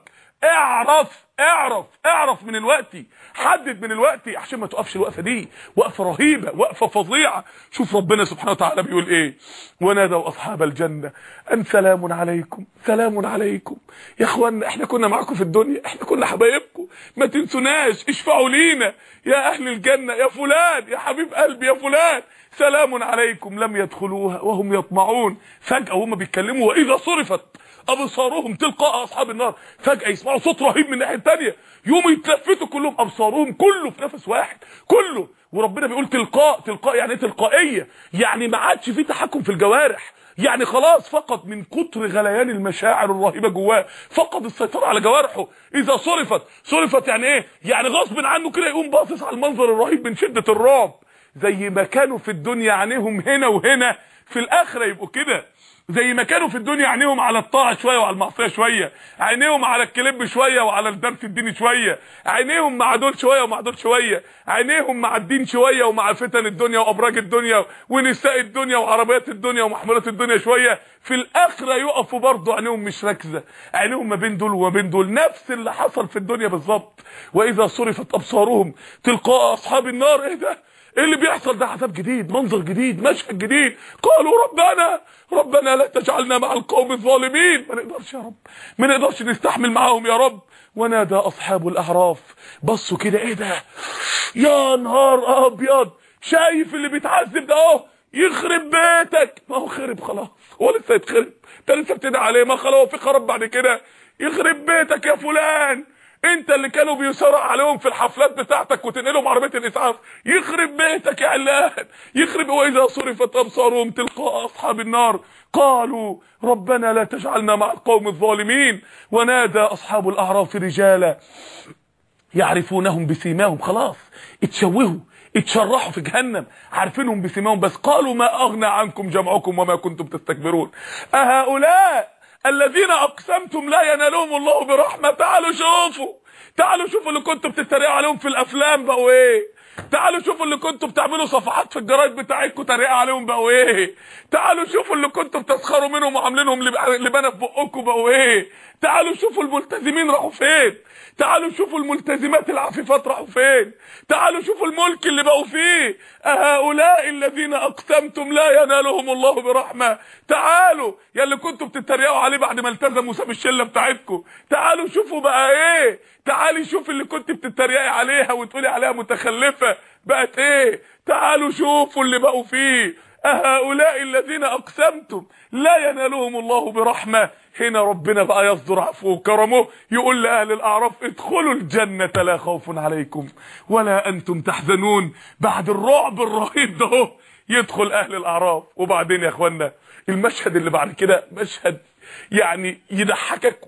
اعرف اعرف اعرف من الوقت حدد من الوقت عشان ما تقفش الوقفه دي وقفه رهيبه وقفه فظيعه شوف ربنا سبحانه وتعالى بيقول ايه ونادوا اصحاب الجنه ان سلام عليكم سلام عليكم يا اخوانا احنا كنا معاكم في الدنيا احنا كنا حبايبكم ما تنسوناش اشفعوا لينا يا اهل الجنه يا فلان يا حبيب قلبي يا فلان سلام عليكم لم يدخلوها وهم يطمعون فجاه وهم بيتكلموا واذا صرفت ابصارهم تلقاء اصحاب النار فجاه يسمعوا صوت رهيب من الناحيه الثانيه يقوموا يتلفتوا كلهم ابصارهم كله في نفس واحد كله وربنا بيقول تلقاء تلقاء يعني ايه تلقائيه يعني ما عادش في تحكم في الجوارح يعني خلاص فقد من كتر غليان المشاعر الرهيبه جواه فقد السيطره على جوارحه اذا صرفت صرفت يعني ايه يعني غصب عنه كده يقوم باصص على المنظر الرهيب من شده الرعب زي ما كانوا في الدنيا عينيهم هنا وهنا في الاخره يبقوا كده زي ما كانوا في الدنيا عينيهم على الطاعه شويه وعلى المعصيه شويه عينيهم على الكليب شويه وعلى الدرس الديني شويه عينيهم مع دول شويه ومع دول شويه عينيهم مع الدين شويه ومع فتن الدنيا وابراج الدنيا ونساء الدنيا وعربيات الدنيا ومحمولات الدنيا شويه في الاخره يقفوا برضه عينيهم مش راكزه عينيهم ما بين دول وما بين دول نفس اللي حصل في الدنيا بالظبط واذا صرفت ابصارهم تلقاء اصحاب النار ايه ده ايه اللي بيحصل ده عذاب جديد منظر جديد مشهد جديد قالوا ربنا ربنا لا تجعلنا مع القوم الظالمين ما نقدرش يا رب ما نقدرش نستحمل معاهم يا رب ونادى اصحاب الاعراف بصوا كده ايه ده يا نهار ابيض شايف اللي بيتعذب ده اهو يخرب بيتك ما هو خرب خلاص هو لسه يتخرب انت لسه بتدعي عليه ما خلاص هو في خراب بعد كده يخرب بيتك يا فلان انت اللي كانوا بيسرق عليهم في الحفلات بتاعتك وتنقلهم عربيه الاسعاف يخرب بيتك يا علان يخرب واذا صرفت ابصارهم تلقاء اصحاب النار قالوا ربنا لا تجعلنا مع القوم الظالمين ونادى اصحاب الاعراف رجالا يعرفونهم بسيماهم خلاص اتشوهوا اتشرحوا في جهنم عارفينهم بسيماهم بس قالوا ما اغنى عنكم جمعكم وما كنتم تستكبرون اهؤلاء الذين اقسمتم لا ينالهم الله برحمه تعالوا شوفوا تعالوا شوفوا اللي كنتوا بتتريقوا عليهم في الافلام بقوا ايه تعالوا شوفوا اللي كنتوا بتعملوا صفحات في الجرايد بتاعتكم تريقه عليهم بقوا ايه تعالوا شوفوا اللي كنتوا بتسخروا منهم وعاملينهم لبانه في بقكم بقوا ايه تعالوا شوفوا الملتزمين راحوا فين تعالوا شوفوا الملتزمات العفيفات راحوا فين تعالوا شوفوا الملك اللي بقوا فيه أهؤلاء الذين أقسمتم لا ينالهم الله برحمة تعالوا يا اللي كنتوا بتتريقوا عليه بعد ما التزم وساب الشلة بتاعتكم تعالوا شوفوا بقى ايه تعالي شوف اللي كنت بتتريقي عليها وتقولي عليها متخلفة بقت ايه تعالوا شوفوا اللي بقوا فيه أهؤلاء الذين أقسمتم لا ينالهم الله برحمة هنا ربنا بقى يصدر عفوه وكرمه يقول لأهل الأعراف ادخلوا الجنة لا خوف عليكم ولا أنتم تحزنون بعد الرعب الرهيب ده يدخل أهل الأعراف وبعدين يا أخوانا المشهد اللي بعد كده مشهد يعني يضحكك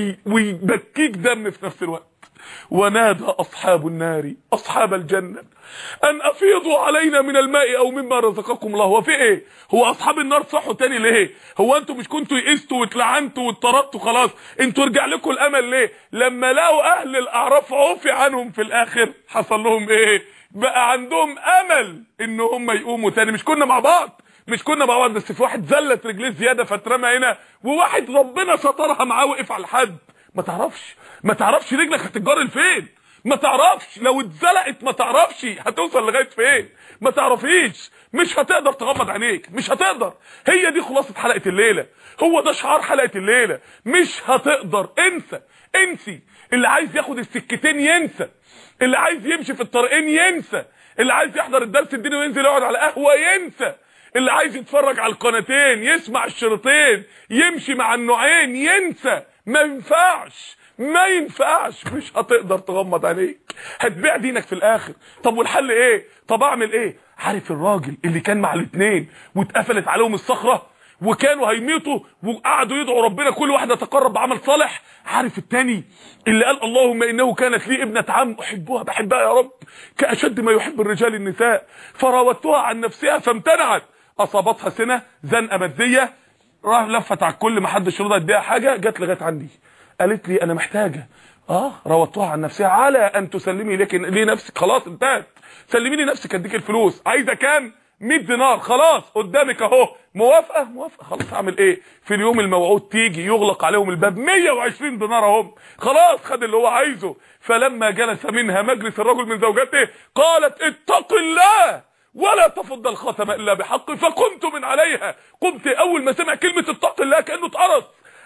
ويبكيك دم في نفس الوقت ونادى أصحاب النار أصحاب الجنة أن أفيضوا علينا من الماء أو مما رزقكم الله هو في إيه هو أصحاب النار صحوا تاني ليه هو أنتوا مش كنتوا يئستوا واتلعنتوا واتطردتوا خلاص أنتوا رجع لكم الأمل ليه لما لقوا أهل الأعراف عفي عنهم في الآخر حصل لهم إيه بقى عندهم أمل إن هم يقوموا تاني مش كنا مع بعض مش كنا مع بعض بس في واحد زلت رجليه زياده فاترمى هنا وواحد ربنا سترها معاه وقف على الحد ما تعرفش ما تعرفش رجلك هتتجر لفين ما تعرفش لو اتزلقت ما تعرفش هتوصل لغايه فين ما تعرفيش مش هتقدر تغمض عينيك مش هتقدر هي دي خلاصه حلقه الليله هو ده شعار حلقه الليله مش هتقدر انسى انسي اللي عايز ياخد السكتين ينسى اللي عايز يمشي في الطريقين ينسى اللي عايز يحضر الدرس الديني وينزل يقعد على قهوه ينسى اللي عايز يتفرج على القناتين يسمع الشريطين يمشي مع النوعين ينسى ما ينفعش ما ينفعش مش هتقدر تغمض عينيك هتبيع دينك في الاخر طب والحل ايه طب اعمل ايه عارف الراجل اللي كان مع الاثنين واتقفلت عليهم الصخره وكانوا هيميتوا وقعدوا يدعوا ربنا كل واحد يتقرب بعمل صالح عارف التاني اللي قال اللهم انه كانت لي ابنه عم احبها بحبها يا رب كاشد ما يحب الرجال النساء فراودتها عن نفسها فامتنعت اصابتها سنه زنقه ماديه راح لفت على الكل ما حدش رضى يديها حاجه جت لغايه عندي قالت لي انا محتاجه اه راودتها عن نفسها على ان تسلمي لك ليه نفسك خلاص انتهت سلمي لي نفسك اديك الفلوس عايزه كام 100 دينار خلاص قدامك اهو موافقه موافقه خلاص اعمل ايه في اليوم الموعود تيجي يغلق عليهم الباب 120 دينار اهم خلاص خد اللي هو عايزه فلما جلس منها مجلس الرجل من زوجته قالت اتق الله ولا تفض الخاتم الا بحق فقمت من عليها قمت اول ما سمع كلمه اتق الله كانه اتقرص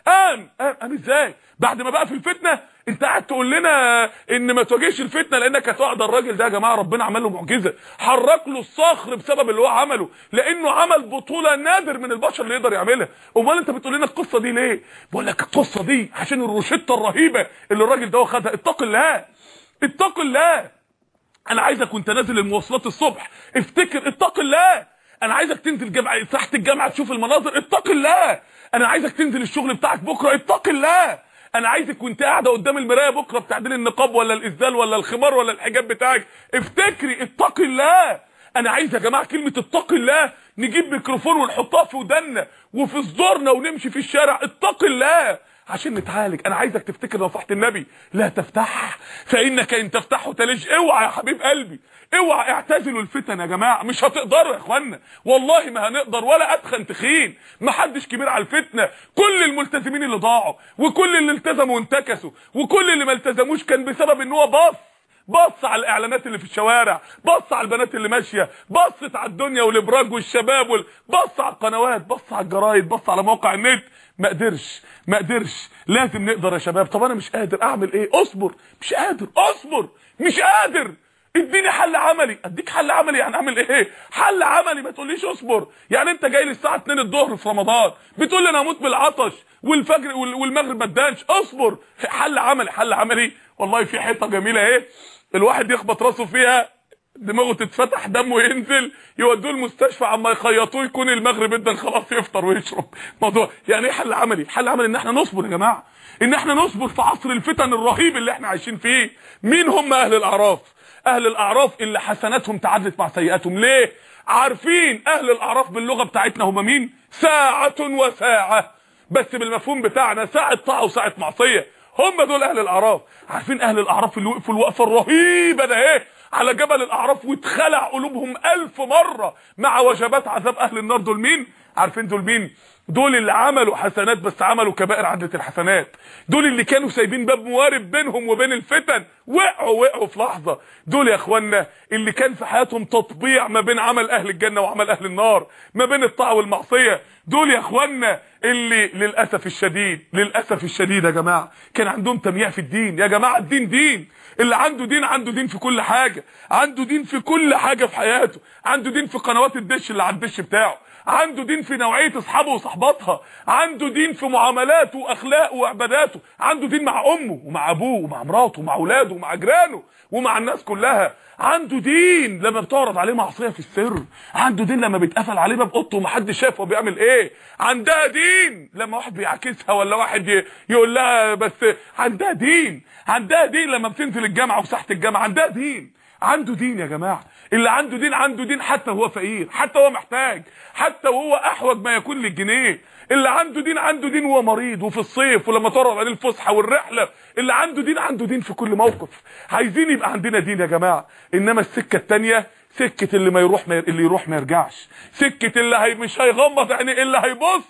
قام قام قام ازاي بعد ما بقى في الفتنه انت قاعد تقول لنا ان ما تواجهش الفتنه لانك هتقع ده الراجل ده يا جماعه ربنا عمل له معجزه حرك له الصخر بسبب اللي هو عمله لانه عمل بطوله نادر من البشر اللي يقدر يعملها امال انت بتقول لنا القصه دي ليه بقول لك القصه دي عشان الروشته الرهيبه اللي الراجل ده واخدها اتق الله اتق الله انا عايزك وانت نازل المواصلات الصبح افتكر اتق الله انا عايزك تنزل جامعه تحت الجامعه تشوف المناظر اتق الله انا عايزك تنزل الشغل بتاعك بكره اتق الله انا عايزك وانت قاعده قدام المرايه بكره بتعديل النقاب ولا الاسدال ولا الخمار ولا الحجاب بتاعك افتكري اتق الله انا عايز يا جماعه كلمه اتق الله نجيب ميكروفون ونحطها في ودنا وفي صدورنا ونمشي في الشارع اتق الله عشان نتعالج انا عايزك تفتكر نصيحه النبي لا تفتح فانك ان تفتحه تلج اوعى يا حبيب قلبي اوعى اعتزلوا الفتن يا جماعه مش هتقدروا يا اخوانا والله ما هنقدر ولا اتخن تخين ما حدش كبير على الفتنه كل الملتزمين اللي ضاعوا وكل اللي التزموا وانتكسوا وكل اللي ما التزموش كان بسبب ان هو باص بص على الاعلانات اللي في الشوارع بص على البنات اللي ماشيه بصت على الدنيا والابراج والشباب وال... بص على القنوات بص على الجرايد بص على موقع النت ما قدرش ما قدرش لازم نقدر يا شباب طب انا مش قادر اعمل ايه اصبر مش قادر اصبر مش قادر اديني حل عملي اديك حل عملي يعني اعمل ايه حل عملي ما تقوليش اصبر يعني انت جاي لي الساعه 2 الظهر في رمضان بتقول لي انا هموت بالعطش والفجر وال- والمغرب ما ادانش اصبر حل عملي حل عملي والله في حته جميله اهي الواحد يخبط راسه فيها دماغه تتفتح دمه ينزل يودوه المستشفى عما يخيطوه يكون المغرب ادن خلاص يفطر ويشرب موضوع يعني ايه حل عملي حل عملي ان احنا نصبر يا جماعه ان احنا نصبر في عصر الفتن الرهيب اللي احنا عايشين فيه مين هم اهل الاعراف اهل الاعراف اللي حسناتهم تعادلت مع سيئاتهم ليه عارفين اهل الاعراف باللغه بتاعتنا هم مين ساعه وساعه بس بالمفهوم بتاعنا ساعه طاعه وساعه معصيه هم دول اهل الاعراف عارفين اهل الاعراف اللي وقفوا الوقفه الرهيبه ده ايه على جبل الاعراف واتخلع قلوبهم الف مره مع وجبات عذاب اهل النار دول مين عارفين دول مين دول اللي عملوا حسنات بس عملوا كبائر عدله الحسنات دول اللي كانوا سايبين باب موارب بينهم وبين الفتن وقعوا وقعوا في لحظه دول يا اخوانا اللي كان في حياتهم تطبيع ما بين عمل اهل الجنه وعمل اهل النار ما بين الطاعه والمعصيه دول يا اخوانا اللي للاسف الشديد للاسف الشديد يا جماعه كان عندهم تمييع في الدين يا جماعه الدين دين اللي عنده دين عنده دين في كل حاجه عنده دين في كل حاجه في حياته عنده دين في قنوات الدش اللي على الدش بتاعه عنده دين في نوعيه اصحابه وصحباتها عنده دين في معاملاته واخلاقه وعباداته عنده دين مع امه ومع ابوه ومع مراته ومع اولاده ومع جيرانه ومع الناس كلها عنده دين لما بتعرض عليه معصيه في السر عنده دين لما بيتقفل عليه باب اوضته ومحدش شايف هو بيعمل ايه عندها دين لما واحد بيعاكسها ولا واحد ي- يقول لها بس عندها دين عندها دين لما بتنزل الجامعه وساحه الجامعه عندها دين عنده دين يا جماعه اللي عنده دين عنده دين حتى هو فقير حتى هو محتاج حتى وهو احوج ما يكون للجنيه اللي عنده دين عنده دين وهو مريض وفي الصيف ولما تعرض عليه الفسحه والرحله اللي عنده دين عنده دين في كل موقف عايزين يبقى عندنا دين يا جماعه انما السكه التانية سكه اللي ما يروح ما اللي يروح ما يرجعش سكه اللي هي مش هيغمض عينيه اللي هيبص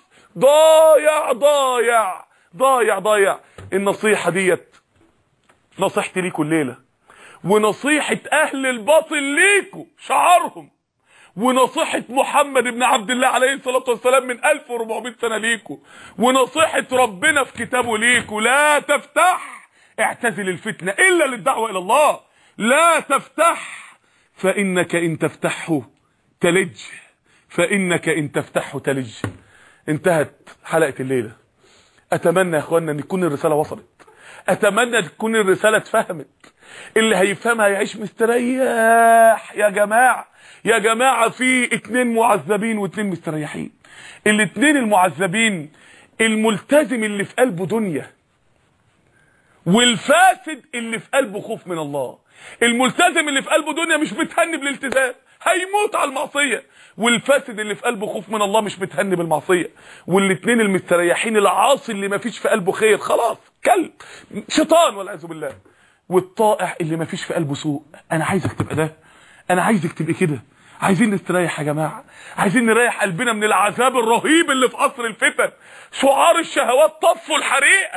ضايع ضايع ضايع ضايع النصيحه ديت نصيحتي ليكم الليله ونصيحة أهل الباطل ليكوا شعارهم ونصيحة محمد بن عبد الله عليه الصلاة والسلام من 1400 سنة ليكوا ونصيحة ربنا في كتابه ليكوا لا تفتح اعتزل الفتنة إلا للدعوة إلى الله لا تفتح فإنك إن تفتحه تلج فإنك إن تفتحه تلج انتهت حلقة الليلة اتمنى يا اخوانا ان تكون الرساله وصلت اتمنى تكون الرساله اتفهمت اللي هيفهمها يعيش مستريح يا جماعه يا جماعه في اتنين معذبين واتنين مستريحين الاتنين المعذبين الملتزم اللي في قلبه دنيا والفاسد اللي في قلبه خوف من الله الملتزم اللي في قلبه دنيا مش متهني بالالتزام هيموت على المعصيه والفاسد اللي في قلبه خوف من الله مش متهني بالمعصيه والاثنين المستريحين العاصي اللي ما فيش في قلبه خير خلاص كلب شيطان والعياذ بالله والطائع اللي ما فيش في قلبه سوء انا عايزك تبقى ده انا عايزك تبقى كده عايزين نستريح يا جماعه عايزين نريح قلبنا من العذاب الرهيب اللي في عصر الفتن شعار الشهوات طفوا الحريقه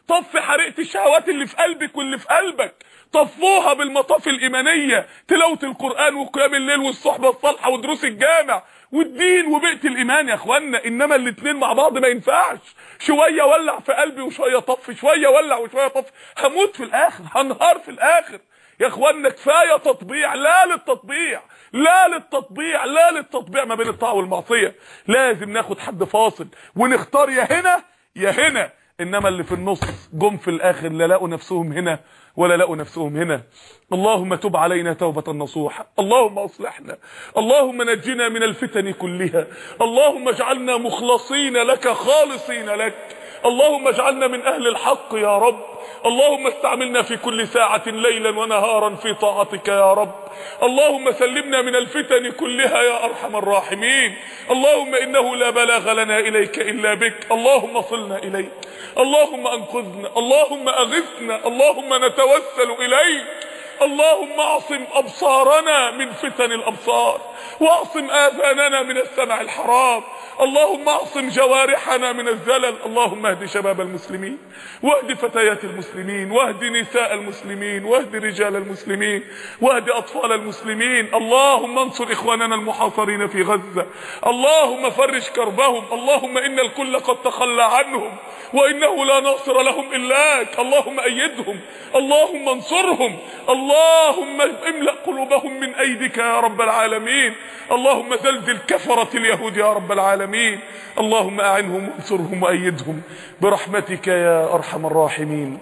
طفي حريقه الشهوات اللي في قلبك واللي في قلبك طفوها بالمطاف الايمانيه تلاوه القران وقيام الليل والصحبه الصالحه ودروس الجامع والدين وبيئه الايمان يا اخوانا انما الاثنين مع بعض ما ينفعش شويه ولع في قلبي وشويه طفي شويه ولع وشويه طفي هموت في الاخر هنهار في الاخر يا اخوانا كفايه تطبيع لا للتطبيع لا للتطبيع لا للتطبيع ما بين الطاعه والمعصيه لازم ناخد حد فاصل ونختار يا هنا يا هنا انما اللي في النص جم في الاخر لا لقوا نفسهم هنا ولا لقوا نفسهم هنا اللهم تب علينا توبة نصوحة اللهم اصلحنا اللهم نجنا من الفتن كلها اللهم اجعلنا مخلصين لك خالصين لك اللهم اجعلنا من اهل الحق يا رب اللهم استعملنا في كل ساعة ليلا ونهارا في طاعتك يا رب اللهم سلمنا من الفتن كلها يا ارحم الراحمين اللهم انه لا بلاغ لنا اليك الا بك اللهم صلنا اليك اللهم انقذنا اللهم اغثنا اللهم نتوسل اليك اللهم اعصم ابصارنا من فتن الابصار واعصم اذاننا من السمع الحرام اللهم اعصم جوارحنا من الزلل اللهم اهد شباب المسلمين واهد فتيات المسلمين واهد نساء المسلمين واهد رجال المسلمين واهد اطفال المسلمين اللهم انصر اخواننا المحاصرين في غزة اللهم فرج كربهم اللهم ان الكل قد تخلى عنهم وانه لا ناصر لهم الاك اللهم ايدهم اللهم انصرهم اللهم املأ قلوبهم من ايدك يا رب العالمين اللهم زلزل كفرة اليهود يا رب العالمين اللهم اعنهم وانصرهم وايدهم برحمتك يا ارحم الراحمين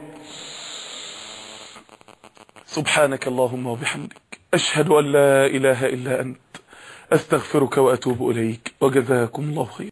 سبحانك اللهم وبحمدك اشهد ان لا اله الا انت استغفرك واتوب اليك وجزاكم الله خير